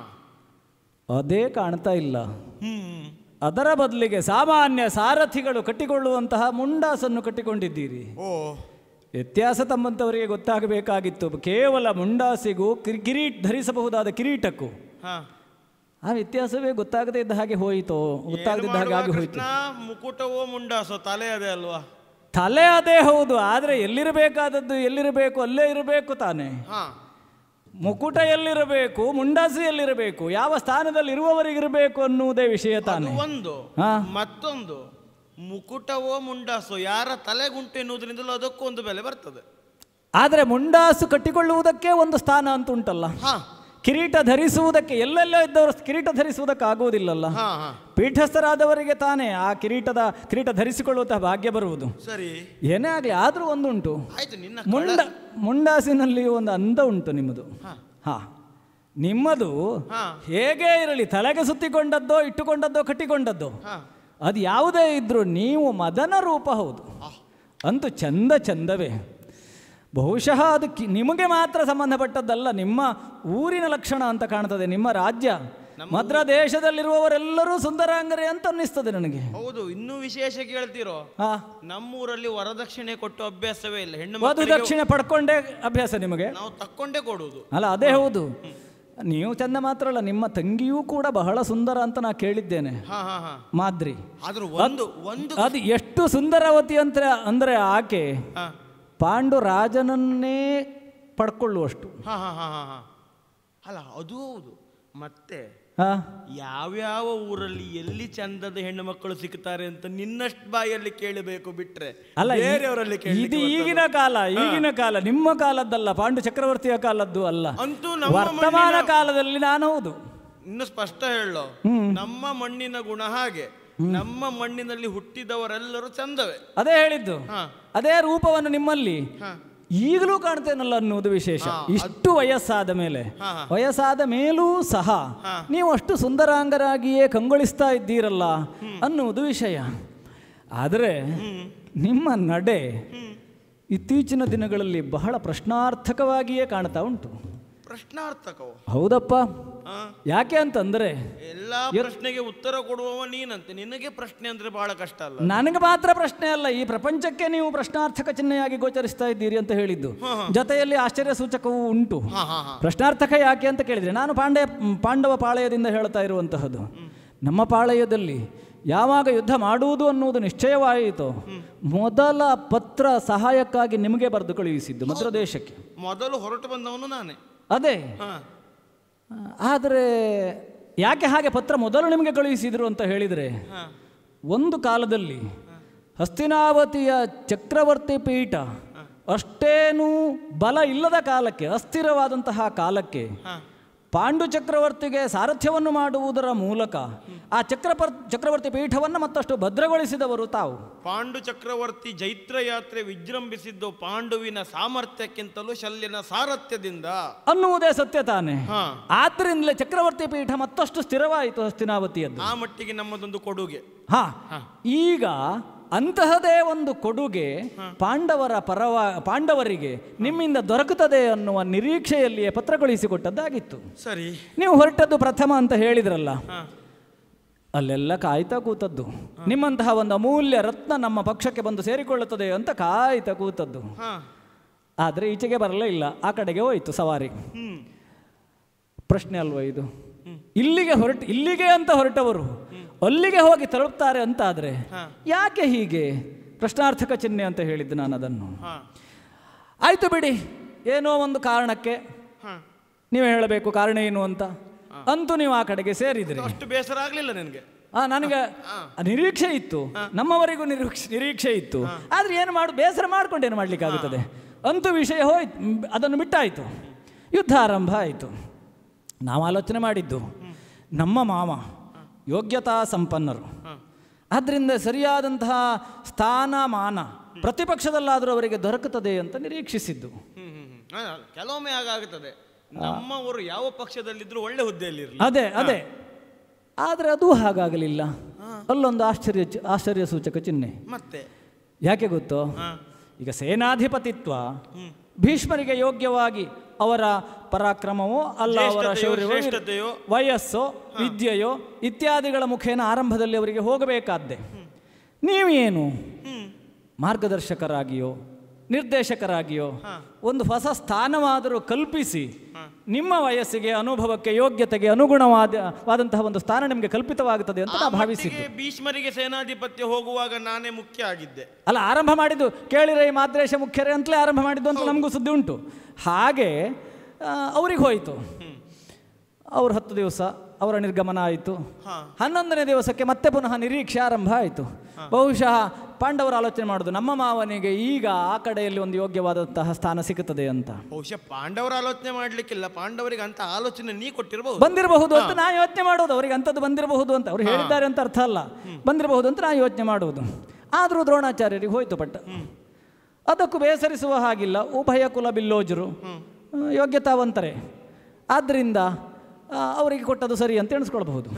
Speaker 3: ಅದೇ ಕಾಣ್ತಾ ಇಲ್ಲ
Speaker 4: ಹ್ಮ್
Speaker 3: ಅದರ ಬದಲಿಗೆ ಸಾಮಾನ್ಯ ಸಾರಥಿಗಳು ಕಟ್ಟಿಕೊಳ್ಳುವಂತಹ ಮುಂಡಾಸನ್ನು ಕಟ್ಟಿಕೊಂಡಿದ್ದೀರಿ
Speaker 4: ಓ
Speaker 3: ವ್ಯತ್ಯಾಸ ತಮ್ಮಂಥವರಿಗೆ ಗೊತ್ತಾಗಬೇಕಾಗಿತ್ತು ಕೇವಲ ಮುಂಡಾಸಿಗೂ ಕಿರಿ- ಕಿರೀಟ್ ಧರಿಸಬಹುದಾದ ಕಿರೀಟಕ್ಕೂ
Speaker 4: ಹಾ
Speaker 3: ಆ ವ್ಯತ್ಯಾಸವೇ ಗೊತ್ತಾಗದೇ ಇದ್ದ ಹಾಗೆ ಹೋಯಿತು ಗೊತ್ತಾಗದಿದ್ದ ಹಾಗೆ ಆಗಿ ಹೋಯಿತು
Speaker 4: ಕೃಷ್ಣ ಮುಕುಟವೋ ಮುಂಡಾಸೋ ತಲೆ ಅದೇ ಅಲ್ವಾ
Speaker 3: ತಲೆ ಅದೇ ಹೌದು ಆದರೆ ಎಲ್ಲಿರಬೇಕಾದದ್ದು ಎಲ್ಲಿರಬೇಕು ಅಲ್ಲೇ ಇರಬೇಕು ತಾನೆ
Speaker 4: ಹಾ
Speaker 3: ಮುಕುಟ ಎಲ್ಲಿರಬೇಕು ಮುಂಡಾಸು ಎಲ್ಲಿರಬೇಕು ಯಾವ ಸ್ಥಾನದಲ್ಲಿ ಇರುವವರಿಗಿರಬೇಕು ಅನ್ನುವುದೇ ವಿಷಯ ತಾನೆ
Speaker 4: ಅದು ಒಂದು
Speaker 3: ಹಾ.
Speaker 4: ಮತ್ತೊಂದು ಮುಕುಟವೋ ಮುಂಡಾಸೋ ಯಾರ ತಲೆಗುಂಟು ಎನ್ನುವುದರಿಂದಲೂ ಅದಕ್ಕೂ ಒಂದು ಬೆಲೆ ಬರ್ತದೆ
Speaker 3: ಆದರೆ ಮುಂಡಾಸು ಕಟ್ಟಿಕೊಳ್ಳುವುದಕ್ಕೆ ಒಂದು ಸ್ಥಾನ ಅಂತ ಉಂಟಲ್ಲ
Speaker 4: ಹಾ
Speaker 3: ಕಿರೀಟ ಧರಿಸುವುದಕ್ಕೆ ಎಲ್ಲೆಲ್ಲೋ ಇದ್ದವರು ಕಿರೀಟ ಧರಿಸುವುದಕ್ಕೆ ಆಗುವುದಿಲ್ಲಲ್ಲ
Speaker 4: ಹಾ ಹಾ
Speaker 3: ಪೀಠಸ್ಥರಾದವರಿಗೆ ತಾನೇ ಆ ಕಿರೀಟದ ಕಿರೀಟ ಧರಿಸಿಕೊಳ್ಳುವಂತಹ ಭಾಗ್ಯ ಬರುವುದು
Speaker 4: ಸರಿ
Speaker 3: ಏನೇ ಆಗಲಿ ಆದರೂ ಒಂದುಂಟು
Speaker 4: ಆಯ್ತು ನಿನ್ನ
Speaker 3: ಮುಂಡ ಮುಂಡಾಸಿನಲ್ಲಿ ಒಂದು ಅಂದ ಉಂಟು ನಿಮ್ಮದು
Speaker 4: ಹಾ.
Speaker 3: ಹಾ ನಿಮ್ಮದು
Speaker 4: ಹಾ.
Speaker 3: ಹೇಗೆ ಇರಲಿ ತಲೆಗೆ ಸುತ್ತಿಕೊಂಡದ್ದೋ ಇಟ್ಟುಕೊಂಡದ್ದೋ ಕಟ್ಟಿಕೊಂಡದ್ದೋ
Speaker 4: ಹಾ
Speaker 3: ಅದು ಯಾವುದೇ ಇದ್ರೂ ನೀವು ಮದನ ರೂಪ ಹೌದು ಅಂತೂ ಚಂದ ಚಂದವೇ ಬಹುಶಃ ಅದು ಕಿ- ನಿಮಗೆ ಮಾತ್ರ ಸಂಬಂಧಪಟ್ಟದ್ದಲ್ಲ ನಿಮ್ಮ ಊರಿನ ಲಕ್ಷಣ ಅಂತ ಕಾಣ್ತದೆ ನಿಮ್ಮ ರಾಜ್ಯ ಮದ್ರ ದೇಶದಲ್ಲಿರುವವರೆಲ್ಲರೂ ಸುಂದರಾಂಗರೇ ಅಂತ ಅನ್ನಿಸ್ತದೆ ನನಗೆ
Speaker 4: ಹೌದು ಇನ್ನೂ ವಿಶೇಷ ಕೇಳ್ತಿರೋ
Speaker 3: ಹಾ
Speaker 4: ನಮ್ಮೂರಲ್ಲಿ ವರದಕ್ಷಿಣೆ ಕೊಟ್ಟು ಅಭ್ಯಾಸವೇ ಇಲ್ಲ ಹೆಣ್ಣು
Speaker 3: ವಧು
Speaker 4: ಮಕ್ಕಳಿಗೆ
Speaker 3: ದಕ್ಷಿಣೆ ಪಡ್ಕೊಂಡೇ ಅಭ್ಯಾಸ ನಿಮಗೆ
Speaker 4: ನಾವು ತಕ್ಕೊಂಡೇ ಕೊಡುವುದು
Speaker 3: ಅಲ್ಲ ಅದೇ ಹೌದು ನೀವು ಚಂದ ಮಾತ್ರ ಅಲ್ಲ ನಿಮ್ಮ ತಂಗಿಯೂ ಕೂಡ ಬಹಳ ಸುಂದರ ಅಂತ ನಾ ಕೇಳಿದ್ದೇನೆ
Speaker 4: ಹಾ ಹಾ ಹಾ
Speaker 3: ಮಾದ್ರಿ
Speaker 4: ಆದ್ರೂ ಒಂದು ಒಂದು
Speaker 3: ಅದು ಎಷ್ಟು ಸುಂದರವತಿ ಅಂತ ಅಂದರೆ ಆಕೆ
Speaker 4: ಹಾ
Speaker 3: ಪಾಂಡು ರಾಜನನ್ನೇ ಪಡ್ಕೊಳ್ಳುವಷ್ಟು
Speaker 4: ಹಾ ಹಾ ಹಾ ಹಾ ಹಾ ಅಲ್ಲ ಅದು ಹೌದು ಮತ್ತೆ
Speaker 3: ಹಾ
Speaker 4: ಯಾವ್ಯಾವ ಊರಲ್ಲಿ ಎಲ್ಲಿ ಚಂದದ ಹೆಣ್ಣು ಮಕ್ಕಳು ಸಿಗ್ತಾರೆ ಅಂತ ನಿನ್ನಷ್ಟು ಬಾಯಲ್ಲಿ ಕೇಳಬೇಕು ಬಿಟ್ರೆ
Speaker 3: ಅಲ್ಲ ಈ-
Speaker 4: ಬೇರೆಯವರಲ್ಲಿ
Speaker 3: ಇದು
Speaker 4: ಕೇಳಲಿಕ್ಕೆ
Speaker 3: ಈಗಿನ ಕಾಲ ಈಗಿನ ಕಾಲ ನಿಮ್ಮ ಕಾಲದ್ದಲ್ಲ ಪಾಂಡು ಚಕ್ರವರ್ತಿಯ ಕಾಲದ್ದು ಅಲ್ಲ
Speaker 4: ಅಂತೂ ನಮ್ಮ
Speaker 3: ವರ್ತಮಾನ
Speaker 4: ಮಣ್ಣಿನ-
Speaker 3: ಕಾಲದಲ್ಲಿ ನಾನು ಹೌದು
Speaker 4: ಇನ್ನು ಸ್ಪಷ್ಟ ಹೇಳೋ ನಮ್ಮ ಮಣ್ಣಿನ ಗುಣ ಹಾಗೆ ನಮ್ಮ ಮಣ್ಣಿನಲ್ಲಿ ಹುಟ್ಟಿದವರೆಲ್ಲರೂ ಚಂದವೇ
Speaker 3: ಅದೇ ಹೇಳಿದ್ದು
Speaker 4: ಹಾ
Speaker 3: ಅದೇ ರೂಪವನ್ನು ನಿಮ್ಮಲ್ಲಿ
Speaker 4: ಹಾ
Speaker 3: ಈಗಲೂ ಕಾಣ್ತೇನಲ್ಲ ಅನ್ನುವುದು ವಿಶೇಷ ಇಷ್ಟು ವಯಸ್ಸಾದ ಮೇಲೆ
Speaker 4: ಹಾ, ಹಾ.
Speaker 3: ವಯಸ್ಸಾದ ಮೇಲೂ ಸಹ ನೀವು ಅಷ್ಟು ಸುಂದರಾಂಗರಾಗಿಯೇ ಕಂಗೊಳಿಸ್ತಾ ಇದ್ದೀರಲ್ಲ ಅನ್ನುವುದು ವಿಷಯ ಆದರೆ ನಿಮ್ಮ ನಡೆ ಇತ್ತೀಚಿನ ದಿನಗಳಲ್ಲಿ ಬಹಳ ಪ್ರಶ್ನಾರ್ಥಕವಾಗಿಯೇ ಕಾಣ್ತಾ ಉಂಟು
Speaker 4: ಪ್ರಶ್ನಾರ್ಥಕವು
Speaker 3: ಹೌದಪ್ಪ
Speaker 4: ಹಾ
Speaker 3: ಯಾಕೆ ಅಂತಂದ್ರೆ
Speaker 4: ಎಲ್ಲಾ ಪ್ರಶ್ನೆಗೆ ಉತ್ತರ ಕೊಡುವವ ನೀನಂತೆ ನಿನಗೆ ಪ್ರಶ್ನೆ ಅಂದ್ರೆ ಬಹಳ ಕಷ್ಟ ಅಲ್ಲ
Speaker 3: ನನಗೆ ಮಾತ್ರ ಪ್ರಶ್ನೆ ಅಲ್ಲ ಈ ಪ್ರಪಂಚಕ್ಕೆ ನೀವು ಪ್ರಶ್ನಾರ್ಥಕ ಚಿಹ್ನೆಯಾಗಿ ಗೋಚರಿಸ್ತಾ ಇದ್ದೀರಿ ಅಂತ ಹೇಳಿದ್ದು ಜೊತೆಯಲ್ಲಿ ಆಶ್ಚರ್ಯ ಸೂಚಕವೂ ಉಂಟು
Speaker 4: ಹಾ ಹಾ ಹಾ
Speaker 3: ಪ್ರಶ್ನಾರ್ಥಕ ಯಾಕೆ ಅಂತ ಕೇಳಿದ್ರೆ ನಾನು ಪಾಂಡೆ ಪಾಂಡವ ಪಾಳಯದಿಂದ ಹೇಳ್ತಾ ಇರುವಂತಹದ್ದು ನಮ್ಮ ಪಾಳಯದಲ್ಲಿ ಯಾವಾಗ ಯುದ್ಧ ಮಾಡುವುದು ಅನ್ನುವುದು ನಿಶ್ಚಯವಾಯಿತು ಮೊದಲ ಪತ್ರ ಸಹಾಯಕ್ಕಾಗಿ ನಿಮಗೆ ಬರೆದು ಕಳುಹಿಸಿದ್ದು ಮದ್ರ ದೇಶಕ್ಕೆ
Speaker 4: ಮೊದಲು ಹೊರಟು ಬಂದವನು ನಾನೇ
Speaker 3: ಅದೇ
Speaker 4: ಹಾ
Speaker 3: ಆದರೆ ಯಾಕೆ ಹಾಗೆ ಪತ್ರ ಮೊದಲು ನಿಮಗೆ ಕಳುಹಿಸಿದರು ಅಂತ ಹೇಳಿದರೆ
Speaker 4: ಹಾ
Speaker 3: ಒಂದು ಕಾಲದಲ್ಲಿ ಹಸ್ತಿನಾವತಿಯ ಚಕ್ರವರ್ತಿ ಪೀಠ ಅಷ್ಟೇನೂ ಬಲ ಇಲ್ಲದ ಕಾಲಕ್ಕೆ ಅಸ್ಥಿರವಾದಂತಹ ಕಾಲಕ್ಕೆ
Speaker 4: ಹಾ
Speaker 3: ಪಾಂಡು ಚಕ್ರವರ್ತಿಗೆ ಸಾರಥ್ಯವನ್ನು ಮಾಡುವುದರ ಮೂಲಕ ಆ ಚಕ್ರಪರ್ ಚಕ್ರವರ್ತಿ ಪೀಠವನ್ನು ಮತ್ತಷ್ಟು ಭದ್ರಗೊಳಿಸಿದವರು ತಾವು
Speaker 4: ಪಾಂಡು ಚಕ್ರವರ್ತಿ ಜೈತ್ರ ಯಾತ್ರೆ ವಿಜೃಂಭಿಸಿದ್ದು ಪಾಂಡುವಿನ ಸಾಮರ್ಥ್ಯಕ್ಕಿಂತಲೂ ಶಲ್ಯನ ಸಾರಥ್ಯದಿಂದ
Speaker 3: ಅನ್ನುವುದೇ ಸತ್ಯ ತಾನೆ
Speaker 4: ಹಾ
Speaker 3: ಆದ್ದರಿಂದಲೇ ಚಕ್ರವರ್ತಿ ಪೀಠ ಮತ್ತಷ್ಟು ಸ್ಥಿರವಾಯಿತು ಹಸ್ತಿನಾವತಿಯದ್ದು
Speaker 4: ಆ ಮಟ್ಟಿಗೆ ನಮ್ಮದೊಂದು ಕೊಡುಗೆ
Speaker 3: ಹಾ ಈಗ ಅಂತಹದೇ ಒಂದು ಕೊಡುಗೆ ಪಾಂಡವರ ಪರವ ಪಾಂಡವರಿಗೆ ನಿಮ್ಮಿಂದ ದೊರಕುತ್ತದೆ ಅನ್ನುವ ನಿರೀಕ್ಷೆಯಲ್ಲಿಯೇ ಪತ್ರ ಕಳುಹಿಸಿಕೊಟ್ಟದ್ದಾಗಿತ್ತು
Speaker 4: ಸರಿ
Speaker 3: ನೀವು ಹೊರಟದ್ದು ಪ್ರಥಮ ಅಂತ ಹೇಳಿದ್ರಲ್ಲ
Speaker 4: ಹಾ
Speaker 3: ಅಲ್ಲೆಲ್ಲ ಕಾಯ್ತಾ ಕೂತದ್ದು ನಿಮ್ಮಂತಹ ಒಂದು ಅಮೂಲ್ಯ ರತ್ನ ನಮ್ಮ ಪಕ್ಷಕ್ಕೆ ಬಂದು ಸೇರಿಕೊಳ್ಳುತ್ತದೆ ಅಂತ ಕಾಯ್ತಾ ಕೂತದ್ದು
Speaker 4: ಹಾ
Speaker 3: ಆದರೆ ಈಚೆಗೆ ಬರಲೇ ಇಲ್ಲ ಆ ಕಡೆಗೆ ಹೋಯಿತು ಸವಾರಿ
Speaker 4: ಹ್ಮ್
Speaker 3: ಪ್ರಶ್ನೆ ಅಲ್ವಾ ಇದು ಇಲ್ಲಿಗೆ ಹೊರಟು ಇಲ್ಲಿಗೆ ಅಂತ ಹೊರಟವರು ಅಲ್ಲಿಗೆ ಹೋಗಿ ತಲುಪ್ತಾರೆ ಅಂತಾದರೆ ಯಾಕೆ ಹೀಗೆ ಪ್ರಶ್ನಾರ್ಥಕ ಚಿಹ್ನೆ ಅಂತ ಹೇಳಿದ್ದು ನಾನು ಅದನ್ನು
Speaker 4: ಹಾ
Speaker 3: ಆಯಿತು ಬಿಡಿ ಏನೋ ಒಂದು ಕಾರಣಕ್ಕೆ
Speaker 4: ಹಾ
Speaker 3: ನೀವೇ ಹೇಳಬೇಕು ಕಾರಣ ಏನು ಅಂತ ಅಂತೂ ನೀವು ಆ ಕಡೆಗೆ ಸೇರಿದ್ರಿ
Speaker 4: ಅಷ್ಟು ಬೇಸರ ಆಗ್ಲಿಲ್ಲ ನಿನಗೆ
Speaker 3: ಆ ನನಗೆ ನಿರೀಕ್ಷೆ ಇತ್ತು ನಮ್ಮವರಿಗೂ ನಿರೀಕ್ಷೆ ನಿರೀಕ್ಷೆ ಇತ್ತು ಆದ್ರೆ ಏನು ಮಾಡು ಬೇಸರ ಮಾಡ್ಕೊಂಡು ಏನು ಮಾಡ್ಲಿಕ್ಕೆ ಆಗುತ್ತದೆ ಅಂತೂ ವಿಷಯ ಹೋಯ್ತು ಮ್, ಅದನ್ನು ಬಿಟ್ಟಾಯಿತು ಯುದ್ಧ ಆರಂಭ ಆಯಿತು ನಾವು ಆಲೋಚನೆ ಮಾಡಿದ್ದು ನಮ್ಮ ಮಾವ ಯೋಗ್ಯತಾ ಸಂಪನ್ನರು ಆದ್ದರಿಂದ ಸರಿಯಾದಂತಹ ಸ್ಥಾನಮಾನ ಪ್ರತಿಪಕ್ಷದಲ್ಲಾದರೂ ಅವರಿಗೆ ದೊರಕುತ್ತದೆ ಅಂತ ನಿರೀಕ್ಷಿಸಿದ್ದು
Speaker 4: ಹ್ಮ್ ಹ್ಮ್ ಹ್ಮ್. ಹಾ, ಕೆಲವೊಮ್ಮೆ ಹಾಗಾಗುತ್ತದೆ ನಮ್ಮವರು ಯಾವ ಪಕ್ಷದಲ್ಲಿದ್ರು ಒಳ್ಳೆ ಹುದ್ದೆಯಲ್ಲಿ ಇರಲಿ
Speaker 3: ಅದೇ ಅದೇ ಆದರೆ ಅದು ಹಾಗಾಗಲಿಲ್ಲ ಅಲ್ಲೊಂದು ಆಶ್ಚರ್ಯ ಚಿ- ಆಶ್ಚರ್ಯ ಸೂಚಕ ಚಿಹ್ನೆ
Speaker 4: ಮತ್ತೆ
Speaker 3: ಯಾಕೆ ಗೊತ್ತೋ
Speaker 4: ಹಾ
Speaker 3: ಈಗ ಸೇನಾಧಿಪತಿತ್ವ ಭೀಷ್ಮರಿಗೆ ಯೋಗ್ಯವಾಗಿ ಅವರ ಪರಾಕ್ರಮವೋ ಅಲ್ಲ ಅವರ
Speaker 4: ಜ್ಯೇಷ್ಠತೆಯೋ,
Speaker 3: ಶೌರ್ಯವೋ ಇರ-
Speaker 4: ಶ್ರೇಷ್ಠತೆಯೋ.
Speaker 3: ವಯಸ್ಸೋ ವಿದ್ಯೆಯೋ ಇತ್ಯಾದಿಗಳ ಮುಖೇನ ಆರಂಭದಲ್ಲಿ ಅವರಿಗೆ ಹೋಗಬೇಕಾದ್ದೆ ನೀವೇನು ಮಾರ್ಗದರ್ಶಕರಾಗಿಯೋ ನಿರ್ದೇಶಕರಾಗಿಯೋ ಒಂದು ಹೊಸ ಸ್ಥಾನವಾದರೂ ಕಲ್ಪಿಸಿ ನಿಮ್ಮ ವಯಸ್ಸಿಗೆ ಅನುಭವಕ್ಕೆ ಯೋಗ್ಯತೆಗೆ ಅನುಗುಣವಾದ ವಾದಂತಹ ಒಂದು ಸ್ಥಾನ ನಿಮಗೆ ಕಲ್ಪಿತವಾಗುತ್ತದೆ ಅಂತ
Speaker 4: ಆ
Speaker 3: ನಾ ಭಾವಿಸಿದ್ದು
Speaker 4: ಮಟ್ಟಿಗೆ ಭೀಷ್ಮರಿಗೆ ಸೇನಾಧಿಪತ್ಯ ಹೋಗುವಾಗ ನಾನೇ ಮುಖ್ಯ ಆಗಿದ್ದೆ
Speaker 3: ಅಲ್ಲ ಆರಂಭ ಮಾಡಿದ್ದು ಕೇಳಿರೆ ಈ ಮಾದ್ರೇಶ ಮುಖ್ಯರೇ ಅಂತಲೇ ಆರಂಭ ಮಾಡಿದ್ದು ಅಂತ ನಮಗೂ ಸುದ್ದಿ ಉಂಟು ಹಾಗೆ ಅವ್ರಿಗೆ ಹೋಯಿತು ಅವ್ರು ಹತ್ತು ದಿವಸ ಅವರ ನಿರ್ಗಮನ ಆಯಿತು ಹನ್ನೊಂದನೇ ದಿವಸಕ್ಕೆ ಮತ್ತೆ ಪುನಃ ನಿರೀಕ್ಷೆ ಆರಂಭ ಆಯಿತು ಬಹುಶಃ ಪಾಂಡವರು ಆಲೋಚನೆ ಮಾಡೋದು ನಮ್ಮ ಮಾವನಿಗೆ ಈಗ ಆ ಕಡೆಯಲ್ಲಿ ಒಂದು ಯೋಗ್ಯವಾದಂತಹ ಸ್ಥಾನ ಸಿಗುತ್ತದೆ ಅಂತ
Speaker 4: ಬಹುಶಃ ಪಾಂಡವರ ಆಲೋಚನೆ ಮಾಡ್ಲಿಕ್ಕಿಲ್ಲ ಪಾಂಡವರಿಗೆ ಅಂತ ಆಲೋಚನೆ ನೀ ಕೊಟ್ಟಿರಬಹುದು
Speaker 3: ಬಂದಿರಬಹುದು ಅಂತ ನಾ ಯೋಚನೆ ಮಾಡೋದು ಅವರಿಗೆ ಅಂಥದ್ದು ಬಂದಿರಬಹುದು ಅಂತ ಅವ್ರು ಹೇಳಿದ್ದಾರೆ ಅಂತ ಅರ್ಥ ಅಲ್ಲ ಬಂದಿರಬಹುದು ಅಂತ ನಾ ಯೋಚನೆ ಮಾಡುವುದು ಆದರೂ ದ್ರೋಣಾಚಾರ್ಯರಿಗೆ ಹೋಯ್ತು ಪಟ್ಟ ಅದಕ್ಕೂ ಬೇಸರಿಸುವ ಹಾಗಿಲ್ಲ ಉಭಯ ಕುಲ ಬಿಲ್ಲೋಜರು ಆ, ಯೋಗ್ಯತಾವಂತರೇ ಆದ್ದರಿಂದ ಆ, ಅವರಿಗೆ ಕೊಟ್ಟದ್ದು ಸರಿ ಅಂತ ಎಣಿಸ್ಕೊಳ್ಬಹುದು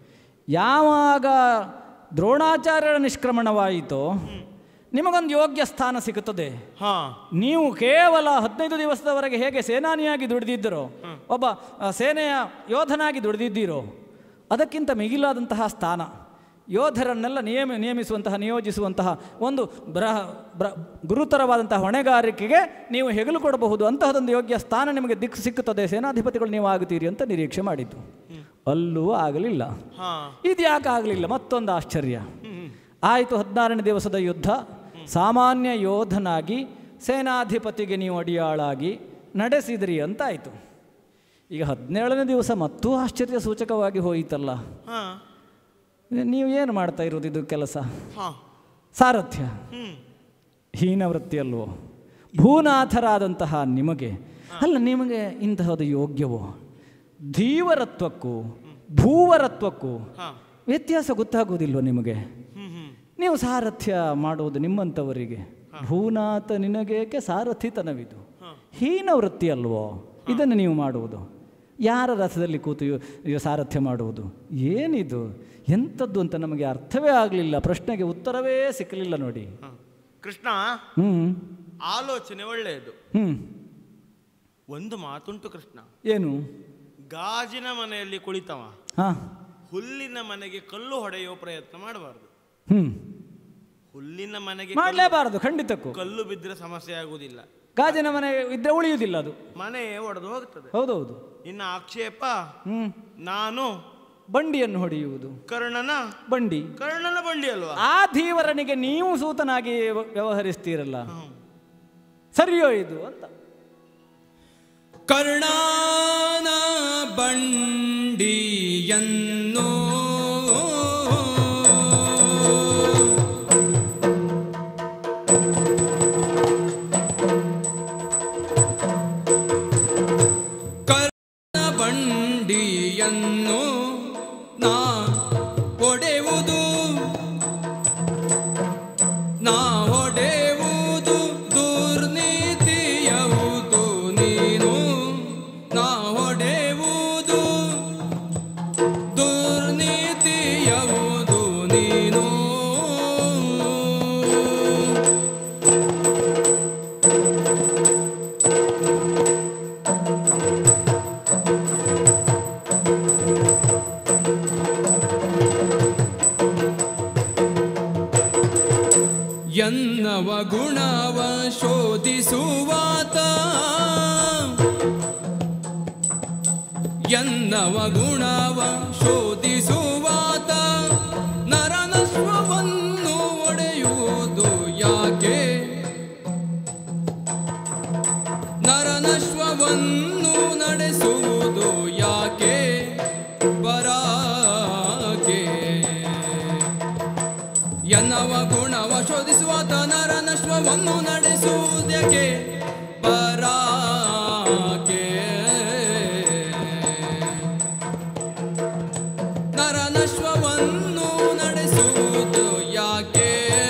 Speaker 3: ಯಾವಾಗ ದ್ರೋಣಾಚಾರ್ಯರ ನಿಷ್ಕ್ರಮಣವಾಯಿತೋ ನಿಮಗೊಂದು ಯೋಗ್ಯ ಸ್ಥಾನ ಸಿಗುತ್ತದೆ
Speaker 4: ಹಾ
Speaker 3: ನೀವು ಕೇವಲ ಹದಿನೈದು ದಿವಸದವರೆಗೆ ಹೇಗೆ ಸೇನಾನಿಯಾಗಿ ದುಡಿದಿದ್ದರೋ ಒಬ್ಬ ಆ, ಸೇನೆಯ ಯೋಧನಾಗಿ ದುಡಿದಿದ್ದೀರೋ ಅದಕ್ಕಿಂತ ಮಿಗಿಲಾದಂತಹ ಸ್ಥಾನ ಯೋಧರನ್ನೆಲ್ಲ ನಿಯಮ ನಿಯಮಿಸುವಂತಹ ನಿಯೋಜಿಸುವಂತಹ ಒಂದು ಬ್ರ ಬ್ರ ಗುರುತರವಾದಂತಹ ಹೊಣೆಗಾರಿಕೆಗೆ ನೀವು ಹೆಗಲು ಕೊಡಬಹುದು ಅಂತಹದೊಂದು ಯೋಗ್ಯ ಸ್ಥಾನ ನಿಮಗೆ ದಿಕ್ಕು ಸಿಕ್ಕುತ್ತದೆ ಸೇನಾಧಿಪತಿಗಳು ನೀವು ಆಗುತ್ತೀರಿ ಅಂತ ನಿರೀಕ್ಷೆ ಮಾಡಿದ್ದು ಅಲ್ಲೂ ಆಗಲಿಲ್ಲ
Speaker 4: ಹಾ
Speaker 3: ಇದ್ಯಾಕೆ ಆಗಲಿಲ್ಲ ಮತ್ತೊಂದು ಆಶ್ಚರ್ಯ ಆಯಿತು ಹದಿನಾರನೇ ದಿವಸದ ಯುದ್ಧ ಸಾಮಾನ್ಯ ಯೋಧನಾಗಿ ಸೇನಾಧಿಪತಿಗೆ ನೀವು ಅಡಿಯಾಳಾಗಿ ನಡೆಸಿದ್ರಿ ಅಂತ ಆಯಿತು ಈಗ ಹದಿನೇಳನೇ ದಿವಸ ಮತ್ತೂ ಆಶ್ಚರ್ಯ ಸೂಚಕವಾಗಿ ಹೋಯಿತಲ್ಲ
Speaker 4: ಹಾ
Speaker 3: ನೀವು ಏನು ಮಾಡ್ತಾ ಇರೋದು ಇದು ಕೆಲಸ
Speaker 4: ಹಾ
Speaker 3: ಸಾರಥ್ಯ
Speaker 4: ಹ್ಮ್
Speaker 3: ಹೀನ ವೃತ್ತಿಯಲ್ವೋ ಭೂನಾಥರಾದಂತಹ ನಿಮಗೆ ಅಲ್ಲ ನಿಮಗೆ ಇಂತಹದ್ದು ಯೋಗ್ಯವೋ ಧೀವರತ್ವಕ್ಕೂ ಭೂವರತ್ವಕ್ಕೂ
Speaker 4: ಹಾ
Speaker 3: ವ್ಯತ್ಯಾಸ ಗೊತ್ತಾಗೋದಿಲ್ವ ನಿಮಗೆ
Speaker 4: ಹ್ಮ್ ಹ್ಮ್
Speaker 3: ನೀವು ಸಾರಥ್ಯ ಮಾಡುವುದು ನಿಮ್ಮಂಥವರಿಗೆ ಭೂನಾಥ ನಿನಗೇಕೆ ಸಾರಥಿತನವಿದು ಹೀನ ವೃತ್ತಿ ಅಲ್ವೋ ಇದನ್ನು ನೀವು ಮಾಡುವುದು ಯಾರ ರಥದಲ್ಲಿ ಕೂತು ಇವ- ಇವ ಸಾರಥ್ಯ ಮಾಡುವುದು ಏನಿದು ಎಂಥದ್ದು ಅಂತ ನಮಗೆ ಅರ್ಥವೇ ಆಗಲಿಲ್ಲ ಪ್ರಶ್ನೆಗೆ ಉತ್ತರವೇ ಸಿಕ್ಕಲಿಲ್ಲ ನೋಡಿ
Speaker 4: ಹಾ. ಕೃಷ್ಣ
Speaker 3: ಹ್ಞೂ
Speaker 4: ಆಲೋಚನೆ ಒಳ್ಳೆಯದು
Speaker 3: ಹ್ಞೂ
Speaker 4: ಒಂದು ಮಾತುಂಟು ಕೃಷ್ಣ
Speaker 3: ಏನು
Speaker 4: ಗಾಜಿನ ಮನೆಯಲ್ಲಿ ಕುಳಿತವ
Speaker 3: ಹಾ
Speaker 4: ಹುಲ್ಲಿನ ಮನೆಗೆ ಕಲ್ಲು ಹೊಡೆಯುವ ಪ್ರಯತ್ನ ಮಾಡಬಾರದು
Speaker 3: ಹ್ಮ್
Speaker 4: ಹುಲ್ಲಿನ ಮನೆಗೆ ಕಲ್ಲು-
Speaker 3: ಮಾಡಲೇಬಾರದು ಖಂಡಿತಕ್ಕೂ
Speaker 4: ಕಲ್ಲು ಬಿದ್ದರೆ ಸಮಸ್ಯೆ ಆಗುವುದಿಲ್ಲ
Speaker 3: ಗಾಜಿನ ಮನೆ ಇದ್ರೆ ಉಳಿಯುವುದಿಲ್ಲ ಅದು
Speaker 4: ಮನೆ ಒಡೆದು ಹೋಗ್ತದೆ
Speaker 3: ಹೌದೌದು
Speaker 4: ಇನ್ನ ಆಕ್ಷೇಪ
Speaker 3: ಹ್ಮ್
Speaker 4: ನಾನು
Speaker 3: ಬಂಡಿಯನ್ನು ಹೊಡೆಯುವುದು
Speaker 4: ಕರ್ಣನ
Speaker 3: ಬಂಡಿ
Speaker 4: ಕರ್ಣನ ಬಂಡಿ ಅಲ್ವಾ
Speaker 3: ಆ ಧೀವರನಿಗೆ ನೀವು ಸೂತನಾಗಿ ವ್ಯ- ವ್ಯವಹರಿಸ್ತೀರಲ್ಲ ಸರಿಯೋ ಇದು ಅಂತ
Speaker 1: ಕರ್ಣಾನ ಬಂಡಿಯನ್ನು ಕರ್ಣ ಬಂಡಿಯನ್ನು ನಾ ಒಡೆಯುವುದು ನಾ ಹೊಡೆಯುವುದು ದುರ್ನೀತಿಯವುದು ನೀನು ನಾ ಹೊಡೆಯುವುದು ದುರ್ನೀತಿಯವುದು ನೀನು ಎನ್ನವ ಗುಣವ ಶೋಧಿಸುವಾತ ಎನ್ನವ ಗುಣವ ಶೋಧಿಸುವಾತ ನರನಶ್ವವನ್ನು ಒಡೆಯುವುದು ಯಾಕೆ ನರನಶ್ವವನ್ನು ನಡೆಸುವುದು ಯಾಕೆ ಪರಾಗೆ ಎನ್ನವ ಗುಣವ ಶೋಧಿಸುವಾತ ನರನಶ್ವವನ್ನು ನಡೆಸುವುದಕ್ಕೆ ಪರಾಕೆ ನರನಶ್ವವನ್ನು ನಡೆಸುವುದು ಯಾಕೆ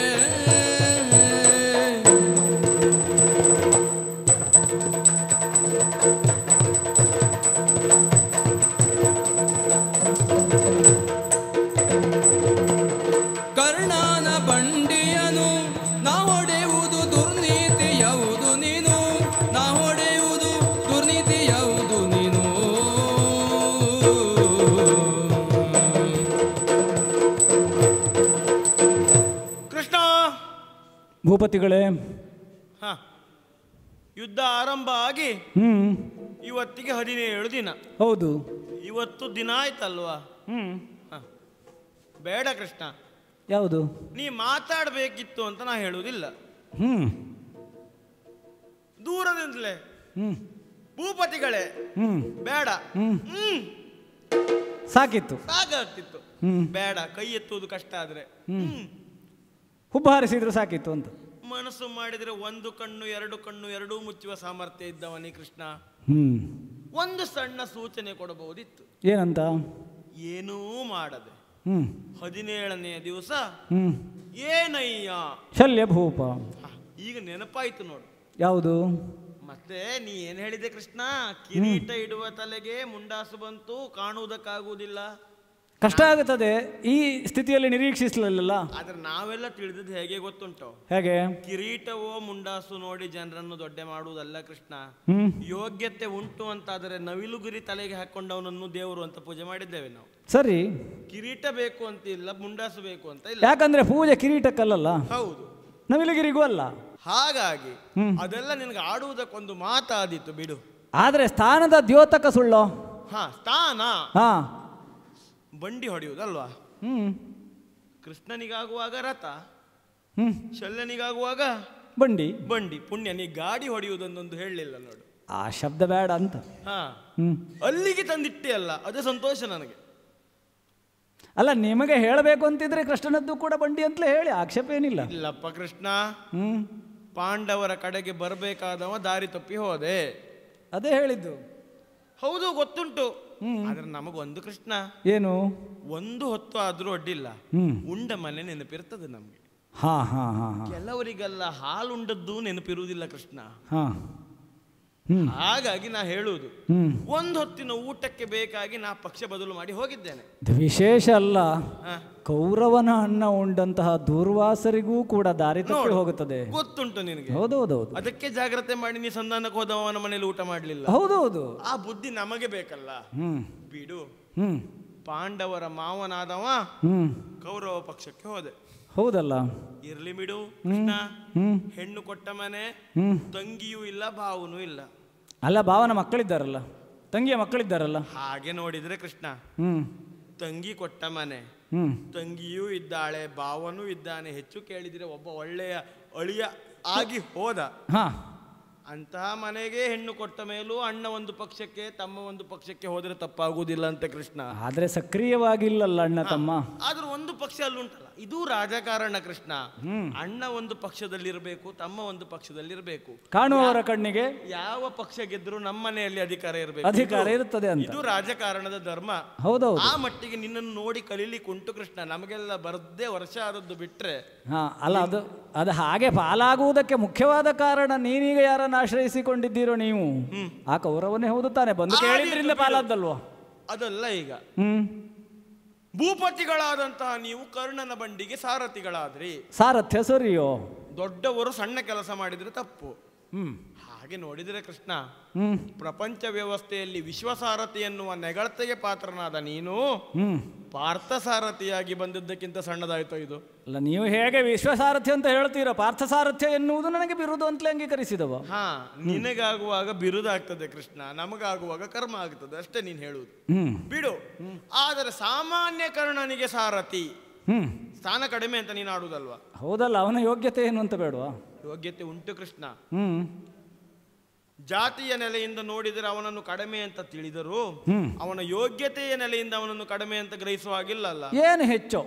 Speaker 1: ಕರ್ಣನ ಬಂಡಿಯನು ನಾ ಹೊಡೆಯುವುದು ದುರ್ನೀತಿ ಯಾವುದು ನೀನು ನಾ ಹೊಡೆಯುವುದು ದುರ್ನೀತಿ ಯಾವುದು ನೀನು
Speaker 4: ಕೃಷ್ಣ
Speaker 3: ಭೂಪತಿಗಳೇ
Speaker 4: ಹ ಯುದ್ಧ ಆರಂಭ ಆಗಿ
Speaker 3: ಹ್ಮ್
Speaker 4: ಇವತ್ತಿಗೆ ಹದಿನೇಳು ದಿನ
Speaker 3: ಹೌದು
Speaker 4: ಇವತ್ತು ದಿನ ಆಯ್ತಲ್ವಾ
Speaker 3: ಹ್ಮ್
Speaker 4: ಹ. ಬೇಡ ಕೃಷ್ಣ
Speaker 3: ಯಾವುದು
Speaker 4: ನೀ ಮಾತಾಡಬೇಕಿತ್ತು ಅಂತ ನಾ ಹೇಳುವುದಿಲ್ಲ
Speaker 3: ಹ್ಮ್
Speaker 4: ದೂರದಿಂದಲೇ
Speaker 3: ಹ್ಮ್
Speaker 4: ಭೂಪತಿಗಳೇ
Speaker 3: ಹ್ಮ್
Speaker 4: ಬೇಡ
Speaker 3: ಹ್ಮ್
Speaker 4: ಹ್ಮ್
Speaker 3: ಸಾಕಿತ್ತು
Speaker 4: ಸಾಕಾಗ್ತಿತ್ತು
Speaker 3: ಹ್ಮ್
Speaker 4: ಬೇಡ ಕೈ ಎತ್ತುವುದು ಕಷ್ಟ ಆದ್ರೆ ಹ್ಮ್
Speaker 3: ಹುಬ್ಬು ಹಾರಿಸಿದ್ರು ಸಾಕಿತ್ತು ಅಂತ
Speaker 4: ಮನಸ್ಸು ಮಾಡಿದ್ರೆ ಒಂದು ಕಣ್ಣು ಎರಡು ಕಣ್ಣು ಎರಡೂ ಮುಚ್ಚುವ ಸಾಮರ್ಥ್ಯ ಇದ್ದವನೇ ಕೃಷ್ಣ
Speaker 3: ಹ್ಮ್
Speaker 4: ಒಂದು ಸಣ್ಣ ಸೂಚನೆ ಕೊಡಬಹುದಿತ್ತು
Speaker 3: ಏನಂತ
Speaker 4: ಏನೂ ಮಾಡದೆ
Speaker 3: ಹ್ಮ್
Speaker 4: ಹದಿನೇಳನೇ ದಿವಸ
Speaker 3: ಹ್ಮ್
Speaker 4: ಏನಯ್ಯ
Speaker 3: ಶಲ್ಯ ಭೂಪ
Speaker 4: ಹ, ಈಗ ನೆನಪಾಯ್ತು ನೋಡು
Speaker 3: ಯಾವುದು
Speaker 4: ಮತ್ತೆ ನೀ ಏನ್ ಹೇಳಿದೆ ಕೃಷ್ಣ ಕಿರೀಟ ಇಡುವ ತಲೆಗೆ ಮುಂಡಾಸು ಬಂತು ಕಾಣುವುದಕ್ಕಾಗುವುದಿಲ್ಲ
Speaker 3: ಕಷ್ಟ ಆಗುತ್ತದೆ ಈ ಸ್ಥಿತಿಯಲ್ಲಿ ನಿರೀಕ್ಷಿಸಲಿಲ್ಲ
Speaker 4: ಆದ್ರೆ ನಾವೆಲ್ಲ ತಿಳಿದದ್ದು ಹೇಗೆ ಗೊತ್ತುಂಟು
Speaker 3: ಹೇಗೆ
Speaker 4: ಕಿರೀಟವೋ ಮುಂಡಾಸು ನೋಡಿ ಜನರನ್ನು ದೊಡ್ಡ ಮಾಡುವುದಲ್ಲ ಕೃಷ್ಣ
Speaker 3: ಹ್ಮ್
Speaker 4: ಯೋಗ್ಯತೆ ಉಂಟು ಅಂತಾದರೆ ನವಿಲುಗುರಿ ತಲೆಗೆ ಹಾಕೊಂಡವನನ್ನು ದೇವರು ಅಂತ ಪೂಜೆ ಮಾಡಿದ್ದೇವೆ ನಾವು
Speaker 3: ಸರಿ
Speaker 4: ಕಿರೀಟ ಬೇಕು ಅಂತ ಇಲ್ಲ ಮುಂಡಾಸು ಬೇಕು ಅಂತ ಇಲ್ಲ
Speaker 3: ಯಾಕಂದ್ರೆ ಪೂಜೆ ಕಿರೀಟಕ್ಕಲ್ಲಲ್ಲ
Speaker 4: ಹೌದು
Speaker 3: ನವಿಲುಗಿರಿಗೂ ಅಲ್ಲ
Speaker 4: ಹಾಗಾಗಿ
Speaker 3: ಹ್ಮ್.
Speaker 4: ಅದೆಲ್ಲ ನಿನಗೆ ಆಡುವುದಕ್ಕೊಂದು ಮಾತಾದಿತ್ತು ಬಿಡು
Speaker 3: ಆದ್ರೆ ಸ್ಥಾನದ ದ್ಯೋತಕ ಸುಳ್ಳೋ
Speaker 4: ಹಾ ಸ್ಥಾನ
Speaker 3: ಹಾ
Speaker 4: ಬಂಡಿ ಹೊಡೆಯುವುದಲ್ವಾ
Speaker 3: ಹ್ಮ್
Speaker 4: ಕೃಷ್ಣನಿಗಾಗುವಾಗ ರಥ
Speaker 3: ಹ್ಮ್
Speaker 4: ಶಲ್ಯನಿಗಾಗುವಾಗ
Speaker 3: ಬಂಡಿ
Speaker 4: ಬಂಡಿ ಪುಣ್ಯ ನೀ ಗಾಡಿ ಹೊಡೆಯುವುದೊಂದೊಂದು ಹೇಳಲಿಲ್ಲ ನೋಡು
Speaker 3: ಆ ಶಬ್ದ ಬೇಡ ಅಂತ
Speaker 4: ಹಾ
Speaker 3: ಹ್ಮ್
Speaker 4: ಅಲ್ಲಿಗೆ ತಂದಿಟ್ಟೆ ಅಲ್ಲ ಅದೇ ಸಂತೋಷ ನನಗೆ
Speaker 3: ಅಲ್ಲ ನಿಮಗೆ ಹೇಳಬೇಕು ಅಂತಿದ್ರೆ ಕೃಷ್ಣನದ್ದು ಕೂಡ ಬಂಡಿ ಅಂತಲೇ ಹೇಳಿ ಆಕ್ಷೇಪ ಏನಿಲ್ಲ
Speaker 4: ಇಲ್ಲಪ್ಪ ಕೃಷ್ಣ
Speaker 3: ಹ್ಮ್
Speaker 4: ಪಾಂಡವರ ಕಡೆಗೆ ಬರಬೇಕಾದವ ದಾರಿ ತಪ್ಪಿ ಹೋದೆ
Speaker 3: ಅದೇ ಹೇಳಿದ್ದು
Speaker 4: ಹೌದು ಗೊತ್ತುಂಟು ಆದ್ರೆ ನಮಗೊಂದು ಕೃಷ್ಣ
Speaker 3: ಏನು
Speaker 4: ಒಂದು ಹೊತ್ತು ಆದ್ರೂ ಅಡ್ಡಿಲ್ಲ
Speaker 3: ಹ್ಮ್
Speaker 4: ಉಂಡ ಮನೆ ನೆನಪಿರ್ತದೆ ನಮ್ಗೆ
Speaker 3: ಹಾ ಹಾ ಹಾ ಹಾ
Speaker 4: ಕೆಲವರಿಗೆಲ್ಲ ಹಾಲುಂಡದ್ದು ನೆನಪಿರುವುದಿಲ್ಲ ಕೃಷ್ಣ
Speaker 3: ಹಾ
Speaker 4: ಹಾಗಾಗಿ ನಾ ಹೇಳುವುದು
Speaker 3: ಹ್ಮ್
Speaker 4: ಒಂದು ಹೊತ್ತಿನ ಊಟಕ್ಕೆ ಬೇಕಾಗಿ ನಾ ಪಕ್ಷ ಬದಲು ಮಾಡಿ ಹೋಗಿದ್ದೇನೆ
Speaker 3: ಇದು ವಿಶೇಷ ಅಲ್ಲ
Speaker 4: ಹ.
Speaker 3: ಕೌರವನ ಅನ್ನ ಉಂಡಂತಹ ದೂರ್ವಾಸರಿಗೂ ಕೂಡ ದಾರಿ ತಪ್ಪಿ
Speaker 4: ನೋಡು.
Speaker 3: ಹೋಗುತ್ತದೆ
Speaker 4: ಗೊತ್ತುಂಟು ನಿನಗೆ
Speaker 3: ಹೌದೌದೌದು
Speaker 4: ಅದಕ್ಕೆ ಜಾಗ್ರತೆ ಮಾಡಿ ನೀ ಸಂಧಾನಕ್ಕೆ ಹೋದವನ ಮನೇಲಿ ಊಟ ಮಾಡ್ಲಿಲ್ಲ
Speaker 3: ಹೌದೌದು
Speaker 4: ಆ ಬುದ್ಧಿ ನಮಗೆ ಬೇಕಲ್ಲ
Speaker 3: ಹ್ಮ್
Speaker 4: ಬಿಡು
Speaker 3: ಹ್ಮ್
Speaker 4: ಪಾಂಡವರ ಮಾವನಾದವ
Speaker 3: ಹ್ಮ್
Speaker 4: ಕೌರವ ಪಕ್ಷಕ್ಕೆ ಹೋದೆ
Speaker 3: ಹೌದಲ್ಲ
Speaker 4: ಇರ್ಲಿ ಬಿಡು ಕೃಷ್ಣ
Speaker 3: ಹ್ಮ್
Speaker 4: ಹೆಣ್ಣು ಕೊಟ್ಟ ಮನೆ
Speaker 3: ಹ್ಮ್
Speaker 4: ತಂಗಿಯೂ ಇಲ್ಲ ಬಾವನೂ ಇಲ್ಲ
Speaker 3: ಅಲ್ಲ ಭಾವನ ಮಕ್ಕಳಿದ್ದಾರಲ್ಲ ತಂಗಿಯ ಮಕ್ಕಳಿದ್ದಾರಲ್ಲ
Speaker 4: ಹಾಗೆ ನೋಡಿದ್ರೆ ಕೃಷ್ಣ
Speaker 3: ಹ್ಮ್
Speaker 4: ತಂಗಿ ಕೊಟ್ಟ ಮನೆ
Speaker 3: ಹ್ಮ್
Speaker 4: ತಂಗಿಯೂ ಇದ್ದಾಳೆ ಭಾವನೂ ಇದ್ದಾನೆ ಹೆಚ್ಚು ಕೇಳಿದ್ರೆ ಒಬ್ಬ ಒಳ್ಳೆಯ ಅಳಿಯ ಆಗಿ ಹೋದ
Speaker 3: ಹಾ
Speaker 4: ಅಂತಹ ಮನೆಗೆ ಹೆಣ್ಣು ಕೊಟ್ಟ ಮೇಲೂ ಅಣ್ಣ ಒಂದು ಪಕ್ಷಕ್ಕೆ ತಮ್ಮ ಒಂದು ಪಕ್ಷಕ್ಕೆ ಹೋದರೆ ತಪ್ಪಾಗುವುದಿಲ್ಲ ಅಂತ ಕೃಷ್ಣ
Speaker 3: ಆದ್ರೆ ಸಕ್ರಿಯವಾಗಿಲ್ಲಲ್ಲ ಅಣ್ಣ ತಮ್ಮ
Speaker 4: ಆದ್ರೂ ಒಂದು ಪಕ್ಷ ಅಲ್ಲುಂಟಲ್ಲ ಇದು ರಾಜಕಾರಣ ಕೃಷ್ಣ ಅಣ್ಣ ಒಂದು ಪಕ್ಷದಲ್ಲಿರಬೇಕು ತಮ್ಮ ಒಂದು ಪಕ್ಷದಲ್ಲಿರಬೇಕು
Speaker 3: ಕಾಣುವವರ ಕಣ್ಣಿಗೆ
Speaker 4: ಯಾವ ಪಕ್ಷ ಗೆದ್ರು ನಮ್ಮ ಮನೆಯಲ್ಲಿ ಅಧಿಕಾರ ಇರಬೇಕು
Speaker 3: ಅಧಿಕಾರ ಇರುತ್ತದೆ ಅಂತ
Speaker 4: ಇದು ರಾಜಕಾರಣದ ಧರ್ಮ
Speaker 3: ಹೌದೌದು
Speaker 4: ಆ ಮಟ್ಟಿಗೆ ನಿನ್ನನ್ನು ನೋಡಿ ಕಲೀಲಿಕ್ಕೆ ಉಂಟು ಕೃಷ್ಣ ನಮಗೆಲ್ಲ ಬರದೇ ವರ್ಷ ಆದದ್ದು ಬಿಟ್ರೆ
Speaker 3: ಹಾ ಅಲ್ಲ ಅದು ಅದು ಹಾಗೆ ಪಾಲಾಗುವುದಕ್ಕೆ ಮುಖ್ಯವಾದ ಕಾರಣ ನೀನೀಗ ಯಾರನ್ನು ಆಶ್ರಯಿಸಿಕೊಂಡಿದ್ದೀರೋ ನೀವು ಆ ಕೌರವನೇ ಹೌದು ತಾನೆ ಬಂದು ಕೇಳಿದ್ರಿಂದ ಪಾಲಾದ್ದಲ್ವಾ
Speaker 4: ಅದಲ್ಲ ಈಗ
Speaker 3: ಹ್ಮ್
Speaker 4: ಭೂಪತಿಗಳಾದಂತಹ ನೀವು ಕರ್ಣನ ಬಂಡಿಗೆ ಸಾರಥಿಗಳಾದ್ರಿ
Speaker 3: ಸಾರಥ್ಯ ಸರಿಯೋ
Speaker 4: ದೊಡ್ಡವರು ಸಣ್ಣ ಕೆಲಸ ಮಾಡಿದ್ರೆ ತಪ್ಪು
Speaker 3: ಹ್ಮ್
Speaker 4: ಹಾಗೆ ನೋಡಿದರೆ ಕೃಷ್ಣ
Speaker 3: ಹ್ಮ್
Speaker 4: ಪ್ರಪಂಚ ವ್ಯವಸ್ಥೆಯಲ್ಲಿ ವಿಶ್ವಸಾರಥಿ ಎನ್ನುವ ನೆಗಳತೆಗೆ ಪಾತ್ರನಾದ ನೀನು
Speaker 3: ಹ್ಮ್
Speaker 4: ಪಾರ್ಥಸಾರಥಿಯಾಗಿ ಬಂದಿದ್ದಕ್ಕಿಂತ ಸಣ್ಣದಾಯ್ತೋ ಇದು
Speaker 3: ಅಲ್ಲ ನೀವು ಹೇಗೆ ವಿಶ್ವಸಾರಥ್ಯ ಅಂತ ಹೇಳ್ತೀರೋ ಪಾರ್ಥಸಾರಥ್ಯ ಎನ್ನುವುದು ನನಗೆ ಬಿರುದು ಅಂತಲೇ ಅಂಗೀಕರಿಸಿದವ
Speaker 4: ಹಾ ನಿನಗಾಗುವಾಗ ಬಿರುದಾಗ್ತದೆ ಕೃಷ್ಣ ನಮಗಾಗುವಾಗ ಕರ್ಮ ಆಗ್ತದೆ ಅಷ್ಟೇ ನೀನು ಹೇಳುವುದು
Speaker 3: ಹ್ಮ್
Speaker 4: ಬಿಡು ಆದರೆ ಸಾಮಾನ್ಯ ಕರ್ಣನಿಗೆ ಸಾರಥಿ
Speaker 3: ಹ್ಮ್
Speaker 4: ಸ್ಥಾನ ಕಡಿಮೆ ಅಂತ ನೀನು ಆಡುವುದಲ್ವಾ
Speaker 3: ಹೌದಲ್ಲ ಅವನ ಯೋಗ್ಯತೆ ಏನು ಅಂತ ಬೇಡವಾ
Speaker 4: ಯೋಗ್ಯತೆ ಉಂಟು ಕೃಷ್ಣ
Speaker 3: ಹ್ಮ್
Speaker 4: ಜಾತಿಯ ನೆಲೆಯಿಂದ ನೋಡಿದರೆ ಅವನನ್ನು ಕಡಿಮೆ ಅಂತ ತಿಳಿದರೂ
Speaker 3: ಹ್ಮ್
Speaker 4: ಅವನ ಯೋಗ್ಯತೆಯ ನೆಲೆಯಿಂದ ಅವನನ್ನು ಕಡಿಮೆ ಅಂತ ಗ್ರಹಿಸುವ ಹಾಗಿಲ್ಲ ಅಲ್ಲ
Speaker 3: ಏನು ಹೆಚ್ಚು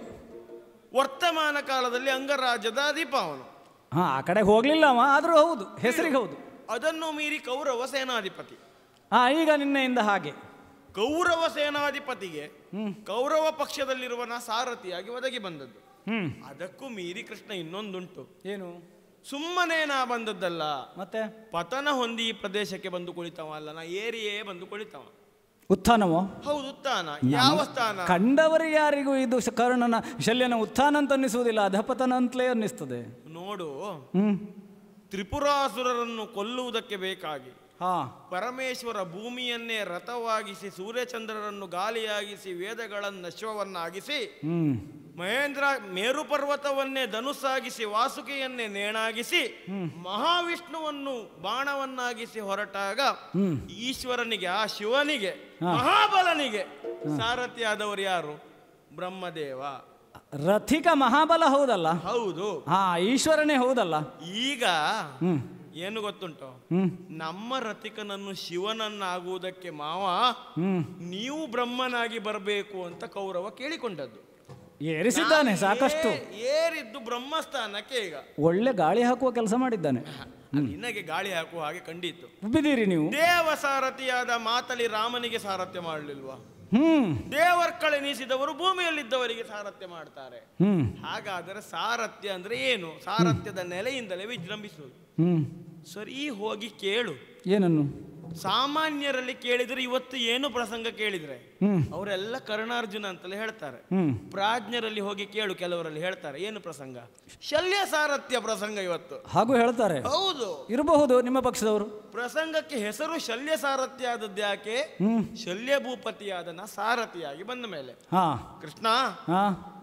Speaker 4: ವರ್ತಮಾನ ಕಾಲದಲ್ಲಿ ಅಂಗರಾಜ್ಯದ ಅಧಿಪ ಅವನು
Speaker 3: ಹಾ ಆ ಕಡೆ ಹೋಗ್ಲಿಲ್ಲ ಅವ ಆದ್ರೂ ಹೌದು ಹೆಸರಿಗೆ ಹೌದು
Speaker 4: ಅದನ್ನು ಮೀರಿ ಕೌರವ ಸೇನಾಧಿಪತಿ
Speaker 3: ಹಾ ಈಗ ನಿನ್ನೆಯಿಂದ ಹಾಗೆ
Speaker 4: ಕೌರವ ಸೇನಾಧಿಪತಿಗೆ
Speaker 3: ಹ್ಮ್.
Speaker 4: ಕೌರವ ಪಕ್ಷದಲ್ಲಿರುವನ ಸಾರಥಿಯಾಗಿ ಒದಗಿ ಬಂದದ್ದು
Speaker 3: ಹ್ಮ್
Speaker 4: ಅದಕ್ಕೂ ಮೀರಿ ಕೃಷ್ಣ ಇನ್ನೊಂದುಂಟು
Speaker 3: ಏನು
Speaker 4: ಸುಮ್ಮನೆ ನಾ ಬಂದದ್ದಲ್ಲ
Speaker 3: ಮತ್ತೆ
Speaker 4: ಪತನ ಹೊಂದಿ ಈ ಪ್ರದೇಶಕ್ಕೆ ಬಂದು ಕುಳಿತವ ಅಲ್ಲ ನಾ ಏರಿಯೇ ಬಂದು ಕುಳಿತವ
Speaker 3: ಉತ್ಥಾನವೋ
Speaker 4: ಹೌದು ಸ್ಥಾನ ಯಾವ ಸ್ಥಾನ
Speaker 3: ಕಂಡವರಿಗೆ ಯಾರಿಗೂ ಇದು ಶ- ಕರ್ಣನ ಶಲ್ಯನ ಉತ್ಥಾನ ಅಂತ ಅನ್ನಿಸುವುದಿಲ್ಲ ಅಧಪತನ ಅಂತಲೇ ಅನ್ನಿಸ್ತದೆ
Speaker 4: ನೋಡು
Speaker 3: ಹ್ಮ್
Speaker 4: ತ್ರಿಪುರಾಸುರರನ್ನು ಕೊಲ್ಲುವುದಕ್ಕೆ ಬೇಕಾಗಿ
Speaker 3: ಹಾ
Speaker 4: ಪರಮೇಶ್ವರ ಭೂಮಿಯನ್ನೇ ರಥವಾಗಿಸಿ ಸೂರ್ಯಚಂದ್ರರನ್ನು ಗಾಲಿಯಾಗಿಸಿ ವೇದಗಳನ್ನು ಅಶ್ವವನ್ನಾಗಿಸಿ
Speaker 3: ಹ್ಮ್
Speaker 4: ಮಹೇಂದ್ರ ಮೇರು ಪರ್ವತವನ್ನೇ ಧನುಸ್ಸಾಗಿಸಿ ವಾಸುಕಿಯನ್ನೇ ನೇಣಾಗಿಸಿ ಮಹಾವಿಷ್ಣುವನ್ನು ಬಾಣವನ್ನಾಗಿಸಿ ಹೊರಟಾಗ ಈಶ್ವರನಿಗೆ ಆ ಶಿವನಿಗೆ ಮಹಾಬಲನಿಗೆ ಸಾರಥಿಯಾದವರು ಯಾರು ಬ್ರಹ್ಮದೇವ
Speaker 3: ರಥಿಕ ಮಹಾಬಲ ಹೌದಲ್ಲ
Speaker 4: ಹೌದು
Speaker 3: ಹಾ ಈಶ್ವರನೇ ಹೌದಲ್ಲ
Speaker 4: ಈಗ
Speaker 3: ಹ್ಮ್
Speaker 4: ಏನು ಗೊತ್ತುಂಟು
Speaker 3: ಹ್ಮ್
Speaker 4: ನಮ್ಮ ರಥಿಕನನ್ನು ಶಿವನನ್ನಾಗುವುದಕ್ಕೆ ಮಾವ
Speaker 3: ಹ್ಮ್
Speaker 4: ನೀವು ಬ್ರಹ್ಮನಾಗಿ ಬರಬೇಕು ಅಂತ ಕೌರವ ಕೇಳಿಕೊಂಡದ್ದು
Speaker 3: ಏರಿಸಿದ್ದಾನೆ ಸಾಕಷ್ಟು
Speaker 4: ಏ- ಏರಿದ್ದು ಬ್ರಹ್ಮಸ್ಥಾನಕ್ಕೆ ಈಗ
Speaker 3: ಒಳ್ಳೆ ಗಾಳಿ ಹಾಕುವ ಕೆಲಸ ಮಾಡಿದ್ದಾನೆ
Speaker 4: ನಿನಗೆ ಗಾಳಿ ಹಾಕುವ ಹಾಗೆ ಕಂಡಿತ್ತು
Speaker 3: ಉಬ್ಬಿದ್ದೀರಿ ನೀವು
Speaker 4: ದೇವ ಸಾರಥಿಯಾದ ಮಾತಲಿ ರಾಮನಿಗೆ ಸಾರಥ್ಯ ಮಾಡಲಿಲ್ವಾ
Speaker 3: ಹ್ಮ್
Speaker 4: ದೇವರ್ಕಳೆನಿಸಿದವರು ಭೂಮಿಯಲ್ಲಿದ್ದವರಿಗೆ ಸಾರಥ್ಯ ಮಾಡ್ತಾರೆ
Speaker 3: ಹ್ಮ್
Speaker 4: ಹಾಗಾದರೆ ಸಾರಥ್ಯ ಅಂದ್ರೆ ಏನು ಸಾರಥ್ಯದ ನೆಲೆಯಿಂದಲೇ ವಿಜೃಂಭಿಸುವುದು
Speaker 3: ಹ್ಮ್
Speaker 4: ಸರಿ ಹೋಗಿ ಕೇಳು
Speaker 3: ಏನನ್ನು
Speaker 4: ಸಾಮಾನ್ಯರಲ್ಲಿ ಕೇಳಿದ್ರೆ ಇವತ್ತು ಏನು ಪ್ರಸಂಗ ಕೇಳಿದ್ರೆ
Speaker 3: ಹ್ಮ್
Speaker 4: ಅವರೆಲ್ಲ ಕರ್ಣಾರ್ಜುನ ಅಂತಲೇ ಹೇಳ್ತಾರೆ
Speaker 3: ಹ್ಮ್
Speaker 4: ಪ್ರಾಜ್ಞರಲ್ಲಿ ಹೋಗಿ ಕೇಳು ಕೆಲವರಲ್ಲಿ ಹೇಳ್ತಾರೆ ಏನು ಪ್ರಸಂಗ ಶಲ್ಯ ಸಾರಥ್ಯ ಪ್ರಸಂಗ ಇವತ್ತು
Speaker 3: ಹಾಗೂ ಹೇಳ್ತಾರೆ
Speaker 4: ಹೌದು
Speaker 3: ಇರಬಹುದು ನಿಮ್ಮ ಪಕ್ಷದವರು
Speaker 4: ಪ್ರಸಂಗಕ್ಕೆ ಹೆಸರು ಶಲ್ಯ ಸಾರಥ್ಯ ಆದದ್ದು ಯಾಕೆ
Speaker 3: ಹ್ಮ್
Speaker 4: ಶಲ್ಯ ಭೂಪತಿಯಾದನ ಸಾರಥಿಯಾಗಿ ಬಂದ ಮೇಲೆ
Speaker 3: ಹಾ
Speaker 4: ಕೃಷ್ಣ
Speaker 3: ಹಾ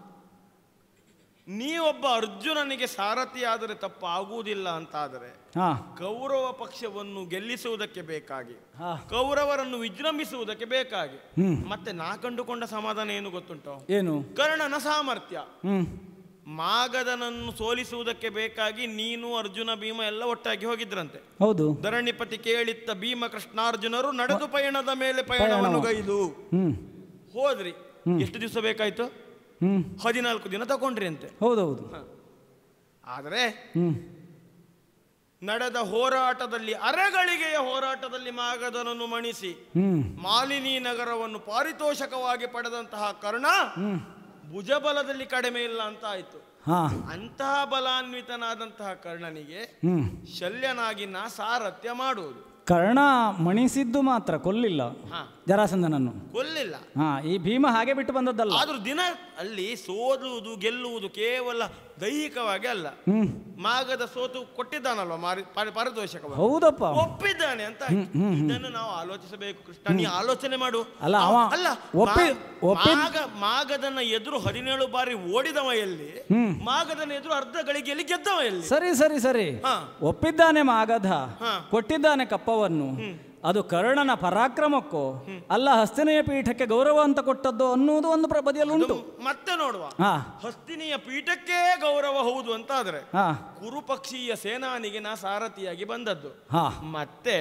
Speaker 4: ನೀವೊಬ್ಬ ಅರ್ಜುನನಿಗೆ ಸಾರಥಿಯಾದರೆ ತಪ್ಪಾಗುವುದಿಲ್ಲ ಅಂತಾದರೆ
Speaker 3: ಹಾ
Speaker 4: ಕೌರವ ಪಕ್ಷವನ್ನು ಗೆಲ್ಲಿಸುವುದಕ್ಕೆ ಬೇಕಾಗಿ
Speaker 3: ಹಾ
Speaker 4: ಕೌರವರನ್ನು ವಿಜೃಂಭಿಸುವುದಕ್ಕೆ ಬೇಕಾಗಿ
Speaker 3: ಹ್ಮ್
Speaker 4: ಮತ್ತೆ ನಾ ಕಂಡುಕೊಂಡ ಸಮಾಧಾನ ಏನು ಗೊತ್ತುಂಟು
Speaker 3: ಏನು
Speaker 4: ಕರ್ಣನ ಸಾಮರ್ಥ್ಯ
Speaker 3: ಹ್ಮ್
Speaker 4: ಮಾಗಧನನ್ನು ಸೋಲಿಸುವುದಕ್ಕೆ ಬೇಕಾಗಿ ನೀನು ಅರ್ಜುನ ಭೀಮ ಎಲ್ಲ ಒಟ್ಟಾಗಿ ಹೋಗಿದ್ರಂತೆ
Speaker 3: ಹೌದು
Speaker 4: ಧರಣಿಪತಿ ಕೇಳಿತ್ತ ಭೀಮ ಕೃಷ್ಣಾರ್ಜುನರು ನಡೆದು ಪಯಣದ ಮೇಲೆ ಪಯಣವನ್ನು ಗೈದು
Speaker 3: ಹ್ಮ್
Speaker 4: ಹೋದ್ರಿ ಎಷ್ಟು ದಿವಸ ಬೇಕಾಯ್ತು
Speaker 3: ಹ್ಮ್
Speaker 4: ಹದಿನಾಲ್ಕು ದಿನ ತಗೊಂಡ್ರಿ ಅಂತೆ
Speaker 3: ಹೌದೌದು
Speaker 4: ಆದರೆ
Speaker 3: ಹ್ಮ್
Speaker 4: ನಡೆದ ಹೋರಾಟದಲ್ಲಿ ಅರೆಗಳಿಗೆಯ ಹೋರಾಟದಲ್ಲಿ ಮಾಗಧನನ್ನು ಮಣಿಸಿ
Speaker 3: ಹ್ಮ್
Speaker 4: ಮಾಲಿನಿ ನಗರವನ್ನು ಪಾರಿತೋಷಕವಾಗಿ ಪಡೆದಂತಹ ಕರ್ಣ
Speaker 3: ಹ್ಮ್
Speaker 4: ಭುಜಬಲದಲ್ಲಿ ಕಡಿಮೆ ಇಲ್ಲ ಅಂತ ಆಯ್ತು
Speaker 3: ಹಾ
Speaker 4: ಅಂತಹ ಬಲಾನ್ವಿತನಾದಂತಹ ಕರ್ಣನಿಗೆ
Speaker 3: ಹ್ಮ್
Speaker 4: ಶಲ್ಯನಾಗಿ ನಾ ಸಾರಥ್ಯ ಮಾಡುವುದು
Speaker 3: ಕರ್ಣ ಮಣಿಸಿದ್ದು ಮಾತ್ರ ಕೊಲ್ಲಿಲ್ಲ
Speaker 4: ಹಾ.
Speaker 3: ಜರಾಸಂಧನನ್ನು
Speaker 4: ಕೊಲ್ಲಿಲ್ಲ
Speaker 3: ಹಾ ಈ ಭೀಮ ಹಾಗೆ ಬಿಟ್ಟು ಬಂದದ್ದಲ್ಲ
Speaker 4: ಆದ್ರೂ ದಿನ ಅಲ್ಲಿ ಸೋಲುವುದು ಗೆಲ್ಲುವುದು ಕೇವಲ ದೈಹಿಕವಾಗಿ ಅಲ್ಲ
Speaker 3: ಹ್ಮ್
Speaker 4: ಮಾಗದ ಸೋತು ಕೊಟ್ಟಿದ್ದಾನಲ್ವ ಮಾರಿ ಪಾರಿ- ಪಾರಿತೋಷಕವನ್ನು
Speaker 3: ಹೌದಪ್ಪ
Speaker 4: ಒಪ್ಪಿದ್ದಾನೆ ಅಂತ ಆಯ್ತು. ಇದನ್ನು ನಾವು ಆಲೋಚಿಸಬೇಕು ಕೃಷ್ಣ ನೀ ಆಲೋಚನೆ ಮಾಡು
Speaker 3: ಅಲ್ಲ, ಅವ
Speaker 4: ಅವ- ಅಲ್ಲ
Speaker 3: ಒಪ್ಪಿ-
Speaker 4: ಮಾ-
Speaker 3: ಒಪ್ಪಿ-
Speaker 4: ಮಾಗ ಮಾಗದನ ಎದುರು ಹದಿನೇಳು ಬಾರಿ ಓಡಿದವ ಎಲ್ಲಿ
Speaker 3: ಹ್ಮ್.
Speaker 4: ಮಾಗದನ ಎದುರು ಅರ್ಧ ಗಳಿಗೆಯಲ್ಲಿ ಗೆದ್ದವ ಎಲ್ಲಿ
Speaker 3: ಸರಿ ಸರಿ ಸರಿ
Speaker 4: ಹಾ.
Speaker 3: ಒಪ್ಪಿದ್ದಾನೆ ಮಾಗಧ
Speaker 4: ಹಾ.
Speaker 3: ಕೊಟ್ಟಿದ್ದಾನೆ ಕಪ್ಪವನ್ನು ಅದು ಕರ್ಣನ ಪರಾಕ್ರಮಕ್ಕೋ ಅಲ್ಲ ಹಸ್ತಿನೆಯ ಪೀಠಕ್ಕೆ ಗೌರವ ಅಂತ ಕೊಟ್ಟದ್ದು ಅನ್ನುವುದು ಒಂದು ಪ್ರ- ಬದಿಯಲ್ಲಿ ಉಂಟು
Speaker 4: ಮತ್ತೆ ನೋಡುವ
Speaker 3: ಹಾ
Speaker 4: ಹಸ್ತಿನಿಯ ಪೀಠಕ್ಕೆ ಗೌರವ ಹೌದು ಅಂತ ಆದ್ರೆ
Speaker 3: ಹಾ
Speaker 4: ಕುರುಪಕ್ಷೀಯ ಸೇನಾನಿಗೆ ನಾ ಸಾರಥಿಯಾಗಿ ಬಂದದ್ದು
Speaker 3: ಹಾ
Speaker 4: ಮತ್ತೆ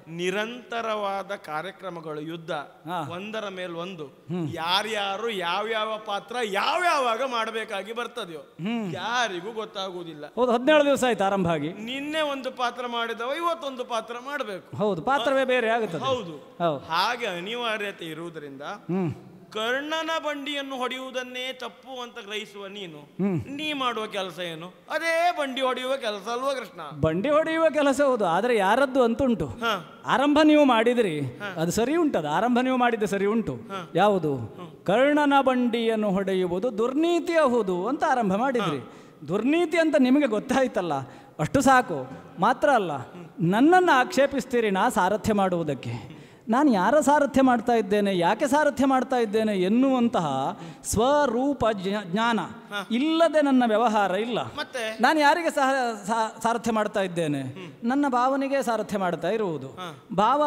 Speaker 4: ನಿರಂತರವಾದ ಕಾರ್ಯಕ್ರಮಗಳು ಯುದ್ಧ
Speaker 3: ಹಾ.
Speaker 4: ಒಂದರ ಮೇಲ್ ಒಂದು ಯಾರ್ಯಾರು ಯಾವ್ಯಾವ ಪಾತ್ರ ಯಾವ್ಯಾವಾಗ ಮಾಡಬೇಕಾಗಿ ಬರ್ತದೆಯೋ ಯಾರಿಗೂ ಗೊತ್ತಾಗುವುದಿಲ್ಲ
Speaker 3: ಹೌದು ಹದಿನೇಳು ದಿವಸ ಆಯ್ತು ಆರಂಭ ಆಗಿ
Speaker 4: ನಿನ್ನೆ ಒಂದು ಪಾತ್ರ ಮಾಡಿದವ ಇವತ್ತೊಂದು ಪಾತ್ರ ಮಾಡಬೇಕು
Speaker 3: ಹೌದು ಪಾತ್ರವೇ ಬೇರೆ ಆಗುತ್ತದೆ
Speaker 4: ಹೌದು
Speaker 3: ಹೌದು
Speaker 4: ಹಾಗೆ ಅನಿವಾರ್ಯತೆ ಇರುವುದರಿಂದ
Speaker 3: ಹ್ಮ್
Speaker 4: ಕರ್ಣನ ಬಂಡಿಯನ್ನು ಹೊಡೆಯುವುದನ್ನೇ ತಪ್ಪು ಅಂತ ಗ್ರಹಿಸುವ ನೀನು
Speaker 3: ಹ್ಮ್.
Speaker 4: ನೀ ಮಾಡುವ ಕೆಲಸ ಏನು ಅದೇ ಬಂಡಿ ಹೊಡೆಯುವ ಕೆಲಸ ಅಲ್ವಾ ಕೃಷ್ಣ
Speaker 3: ಬಂಡಿ ಹೊಡೆಯುವ ಕೆಲಸ ಹೌದು ಆದರೆ ಯಾರದ್ದು ಅಂತುಂಟು
Speaker 4: ಹಾ
Speaker 3: ಆರಂಭ ನೀವು ಮಾಡಿದ್ರಿ ಅದು ಸರಿ ಉಂಟದು ಆರಂಭ ನೀವು ಮಾಡಿದ್ದು ಸರಿ ಉಂಟು ಯಾವುದು ಕರ್ಣನ ಬಂಡಿಯನ್ನು ಹೊಡೆಯುವುದು ದುರ್ನೀತಿಯ ಹೌದು ಅಂತ ಆರಂಭ ಮಾಡಿದ್ರಿ ದುರ್ನೀತಿ ಅಂತ ನಿಮಗೆ ಗೊತ್ತಾಯ್ತಲ್ಲ ಅಷ್ಟು ಸಾಕು ಮಾತ್ರ ಅಲ್ಲ ನನ್ನನ್ನು ಆಕ್ಷೇಪಿಸ್ತೀರಿ ನಾ ಸಾರಥ್ಯ ಮಾಡುವುದಕ್ಕೆ ನಾನು ಯಾರ ಸಾರಥ್ಯ ಮಾಡ್ತಾ ಇದ್ದೇನೆ ಯಾಕೆ ಸಾರಥ್ಯ ಮಾಡ್ತಾ ಇದ್ದೇನೆ ಎನ್ನುವಂತಹ ಸ್ವರೂಪ ಜ್ಞ- ಜ್ಞಾನ ಇಲ್ಲದೆ ನನ್ನ ವ್ಯವಹಾರ ಇಲ್ಲ
Speaker 4: ಮತ್ತೆ
Speaker 3: ನಾನು ಯಾರಿಗೆ ಸಹ ಸಾ- ಸಾರಥ್ಯ ಮಾಡ್ತಾ ಇದ್ದೇನೆ ನನ್ನ ಭಾವನಿಗೆ ಸಾರಥ್ಯ ಮಾಡ್ತಾ ಇರುವುದು ಭಾವ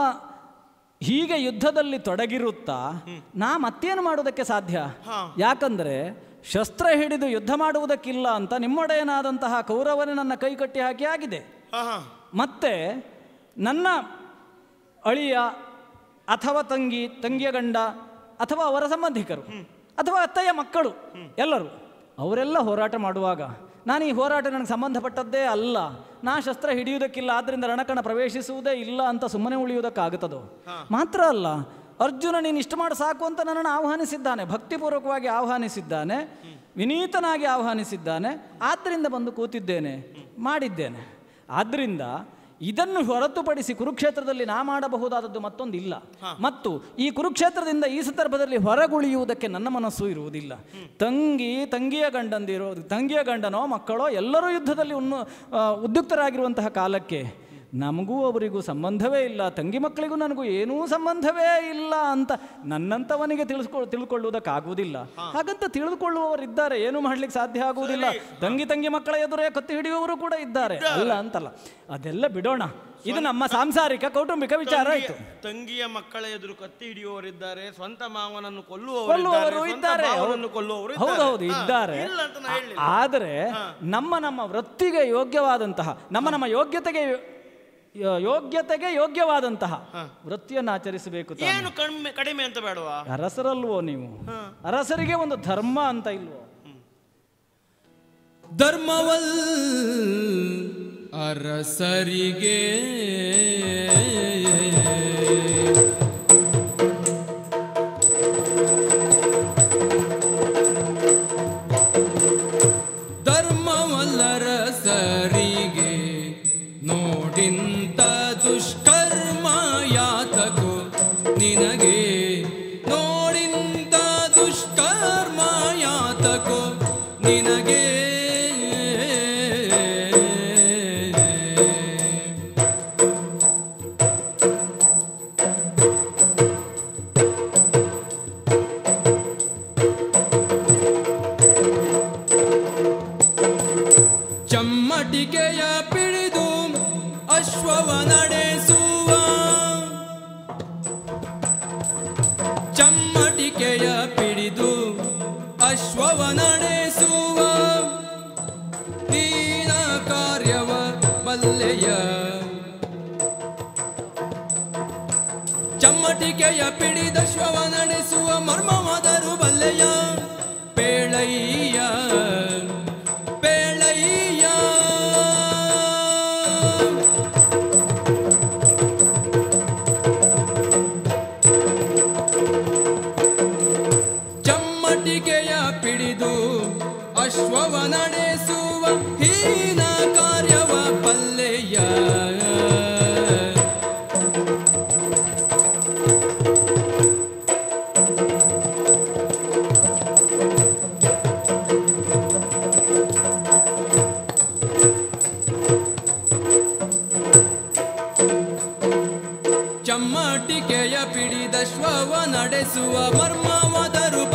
Speaker 3: ಹೀಗೆ ಯುದ್ಧದಲ್ಲಿ ತೊಡಗಿರುತ್ತಾ ನಾ ಮತ್ತೇನು ಮಾಡೋದಕ್ಕೆ ಸಾಧ್ಯ ಯಾಕಂದ್ರೆ ಶಸ್ತ್ರ ಹಿಡಿದು ಯುದ್ಧ ಮಾಡುವುದಕ್ಕಿಲ್ಲ ಅಂತ ನಿಮ್ಮೊಡೆಯನಾದಂತಹ ಕೌರವನೇ ನನ್ನ ಕೈ ಕಟ್ಟಿ ಹಾಕಿ ಆಗಿದೆ
Speaker 4: ಹಾ ಹಾ
Speaker 3: ಮತ್ತೆ ನನ್ನ ಅಳಿಯ ಅಥವಾ ತಂಗಿ ತಂಗಿಯ ಗಂಡ ಅಥವಾ ಅವರ ಸಂಬಂಧಿಕರು ಅಥವಾ ಅತ್ತೆಯ ಮಕ್ಕಳು ಎಲ್ಲರೂ ಅವರೆಲ್ಲ ಹೋರಾಟ ಮಾಡುವಾಗ ನಾನು ಈ ಹೋರಾಟ ನನಗೆ ಸಂಬಂಧಪಟ್ಟದ್ದೇ ಅಲ್ಲ ನಾ ಶಸ್ತ್ರ ಹಿಡಿಯುವುದಕ್ಕಿಲ್ಲ ಆದ್ದರಿಂದ ರಣಕಣ ಪ್ರವೇಶಿಸುವುದೇ ಇಲ್ಲ ಅಂತ ಸುಮ್ಮನೆ ಉಳಿಯುವುದಕ್ಕಾಗುತ್ತದೋ ಮಾತ್ರ ಅಲ್ಲ ಅರ್ಜುನ ನೀನು ಇಷ್ಟು ಮಾಡಿ ಸಾಕು ಅಂತ ನನ್ನನ್ನು ಆಹ್ವಾನಿಸಿದ್ದಾನೆ ಭಕ್ತಿಪೂರ್ವಕವಾಗಿ ಆಹ್ವಾನಿಸಿದ್ದಾನೆ ವಿನೀತನಾಗಿ ಆಹ್ವಾನಿಸಿದ್ದಾನೆ ಆದ್ದರಿಂದ ಬಂದು ಕೂತಿದ್ದೇನೆ ಮಾಡಿದ್ದೇನೆ ಆದ್ದರಿಂದ ಇದನ್ನು ಹೊರತುಪಡಿಸಿ ಕುರುಕ್ಷೇತ್ರದಲ್ಲಿ ನಾ ಮಾಡಬಹುದಾದದ್ದು ಮತ್ತೊಂದು ಇಲ್ಲ ಮತ್ತು ಈ ಕುರುಕ್ಷೇತ್ರದಿಂದ ಈ ಸಂದರ್ಭದಲ್ಲಿ ಹೊರಗುಳಿಯುವುದಕ್ಕೆ ನನ್ನ ಮನಸ್ಸು ಇರುವುದಿಲ್ಲ ತಂಗಿ ತಂಗಿಯ ಗಂಡಂದಿರೋ ತಂಗಿಯ ಗಂಡನೋ ಮಕ್ಕಳೋ ಎಲ್ಲರೂ ಯುದ್ಧದಲ್ಲಿ ಉನ್ನು ಆ, ಉದ್ಯುಕ್ತರಾಗಿರುವಂತಹ ಕಾಲಕ್ಕೆ ನಮಗೂ ಅವರಿಗೂ ಸಂಬಂಧವೇ ಇಲ್ಲ ತಂಗಿ ಮಕ್ಕಳಿಗೂ ನನಗೂ ಏನೂ ಸಂಬಂಧವೇ ಇಲ್ಲ ಅಂತ ನನ್ನಂಥವನಿಗೆ ತಿಳಿಸ್ಕೊ ತಿಳ್ಕೊಳ್ಳುವುದಕ್ಕಾಗುವುದಿಲ್ಲ ಹಾಗಂತ ತಿಳಿದುಕೊಳ್ಳುವವರಿದ್ದಾರೆ ಏನು ಮಾಡ್ಲಿಕ್ಕೆ ಸಾಧ್ಯ ಆಗುವುದಿಲ್ಲ ತಂಗಿ ತಂಗಿ ಮಕ್ಕಳ ಎದುರೇ ಕತ್ತಿ ಹಿಡಿಯುವವರು ಕೂಡ ಇದ್ದಾರೆ ಅಲ್ಲ ಅಂತಲ್ಲ ಅದೆಲ್ಲ ಬಿಡೋಣ ಇದು ನಮ್ಮ ಸಾಂಸಾರಿಕ ಕೌಟುಂಬಿಕ ವಿಚಾರ ಆಯ್ತು
Speaker 4: ತಂಗಿಯ ಮಕ್ಕಳ ಎದುರು ಕತ್ತಿ ಹಿಡಿಯುವವರಿದ್ದಾರೆ ಸ್ವಂತ ಮಾವನನ್ನು
Speaker 3: ಕೊಲ್ಲುವವರು
Speaker 4: ಸ್ವಂತ
Speaker 3: ಇದ್ದಾರೆ
Speaker 4: ಭಾವನನ್ನು ಕೊಲ್ಲುವವರು
Speaker 3: ಹೌದು ಹೌದು
Speaker 4: ಹಾ,
Speaker 3: ಇದ್ದಾರೆ
Speaker 4: ಇಲ್ಲ ಅಂತ ನಾ ಹೇಳಿಲ್ಲ
Speaker 3: ಆದರೆ ನಮ್ಮ ನಮ್ಮ ವೃತ್ತಿಗೆ ಯೋಗ್ಯವಾದಂತಹ ನಮ್ಮ ನಮ್ಮ ಯೋಗ್ಯತೆಗೆ ಯೋ- ಯೋಗ್ಯತೆಗೆ ಯೋಗ್ಯವಾದಂತಹ ವೃತ್ತಿಯನ್ನು ಆಚರಿಸಬೇಕು ತಾನೆ.
Speaker 4: ಏನು ಕಡಿಮೆ ಕಡಿಮೆ ಅಂತ ಬೇಡವಾ
Speaker 3: ಅರಸರಲ್ವೋ ನೀವು ಅರಸರಿಗೆ ಒಂದು ಧರ್ಮ ಅಂತ ಇಲ್ವೋ
Speaker 1: ಧರ್ಮವಲ್ ಅರಸರಿಗೆ ಧರ್ಮವಲ್ಲರಸರಿಗೆ ನೋಡಿಂತ ದುಷ್ಕರ್ಮ ಯಾತಕೋ ನಿನಗೆ ನೋಡಿಂತ ದುಷ್ಕರ್ಮ ಯಾತಕೋ ನಿನಗೆ ಚಮ್ಮಟಿಕೆಯ ಪಿಡಿದು ಅಶ್ವವ ನಡೆಸುವ ಚಮ್ಮಟಿಕೆಯ ಪಿಡಿದು ಅಶ್ವವ ನಡೆಸುವ ನೀನ ಕಾರ್ಯವ ಬಲ್ಲೆಯ ಚಮ್ಮಟಿಕೆಯ ಪಿಡಿದಶ್ವವ ನಡೆಸುವ ಮರ್ಮವಾದರು ಬಲ್ಲೆಯ ಪೇಳಯ್ಯ ಪೇಳಯ್ಯ ಚಮ್ಮಟಿಕೆಯ ಪಿಡಿದು ಅಶ್ವವ ನಡೆಸುವ ಹೀನ ಕಾರ್ಯವ ಬಲ್ಲೆಯ ಚಮ್ಮಟಿಕೆಯ ಪಿಡಿದ ಶ್ವವ ನಡೆಸುವ ಮರ್ಮವದರು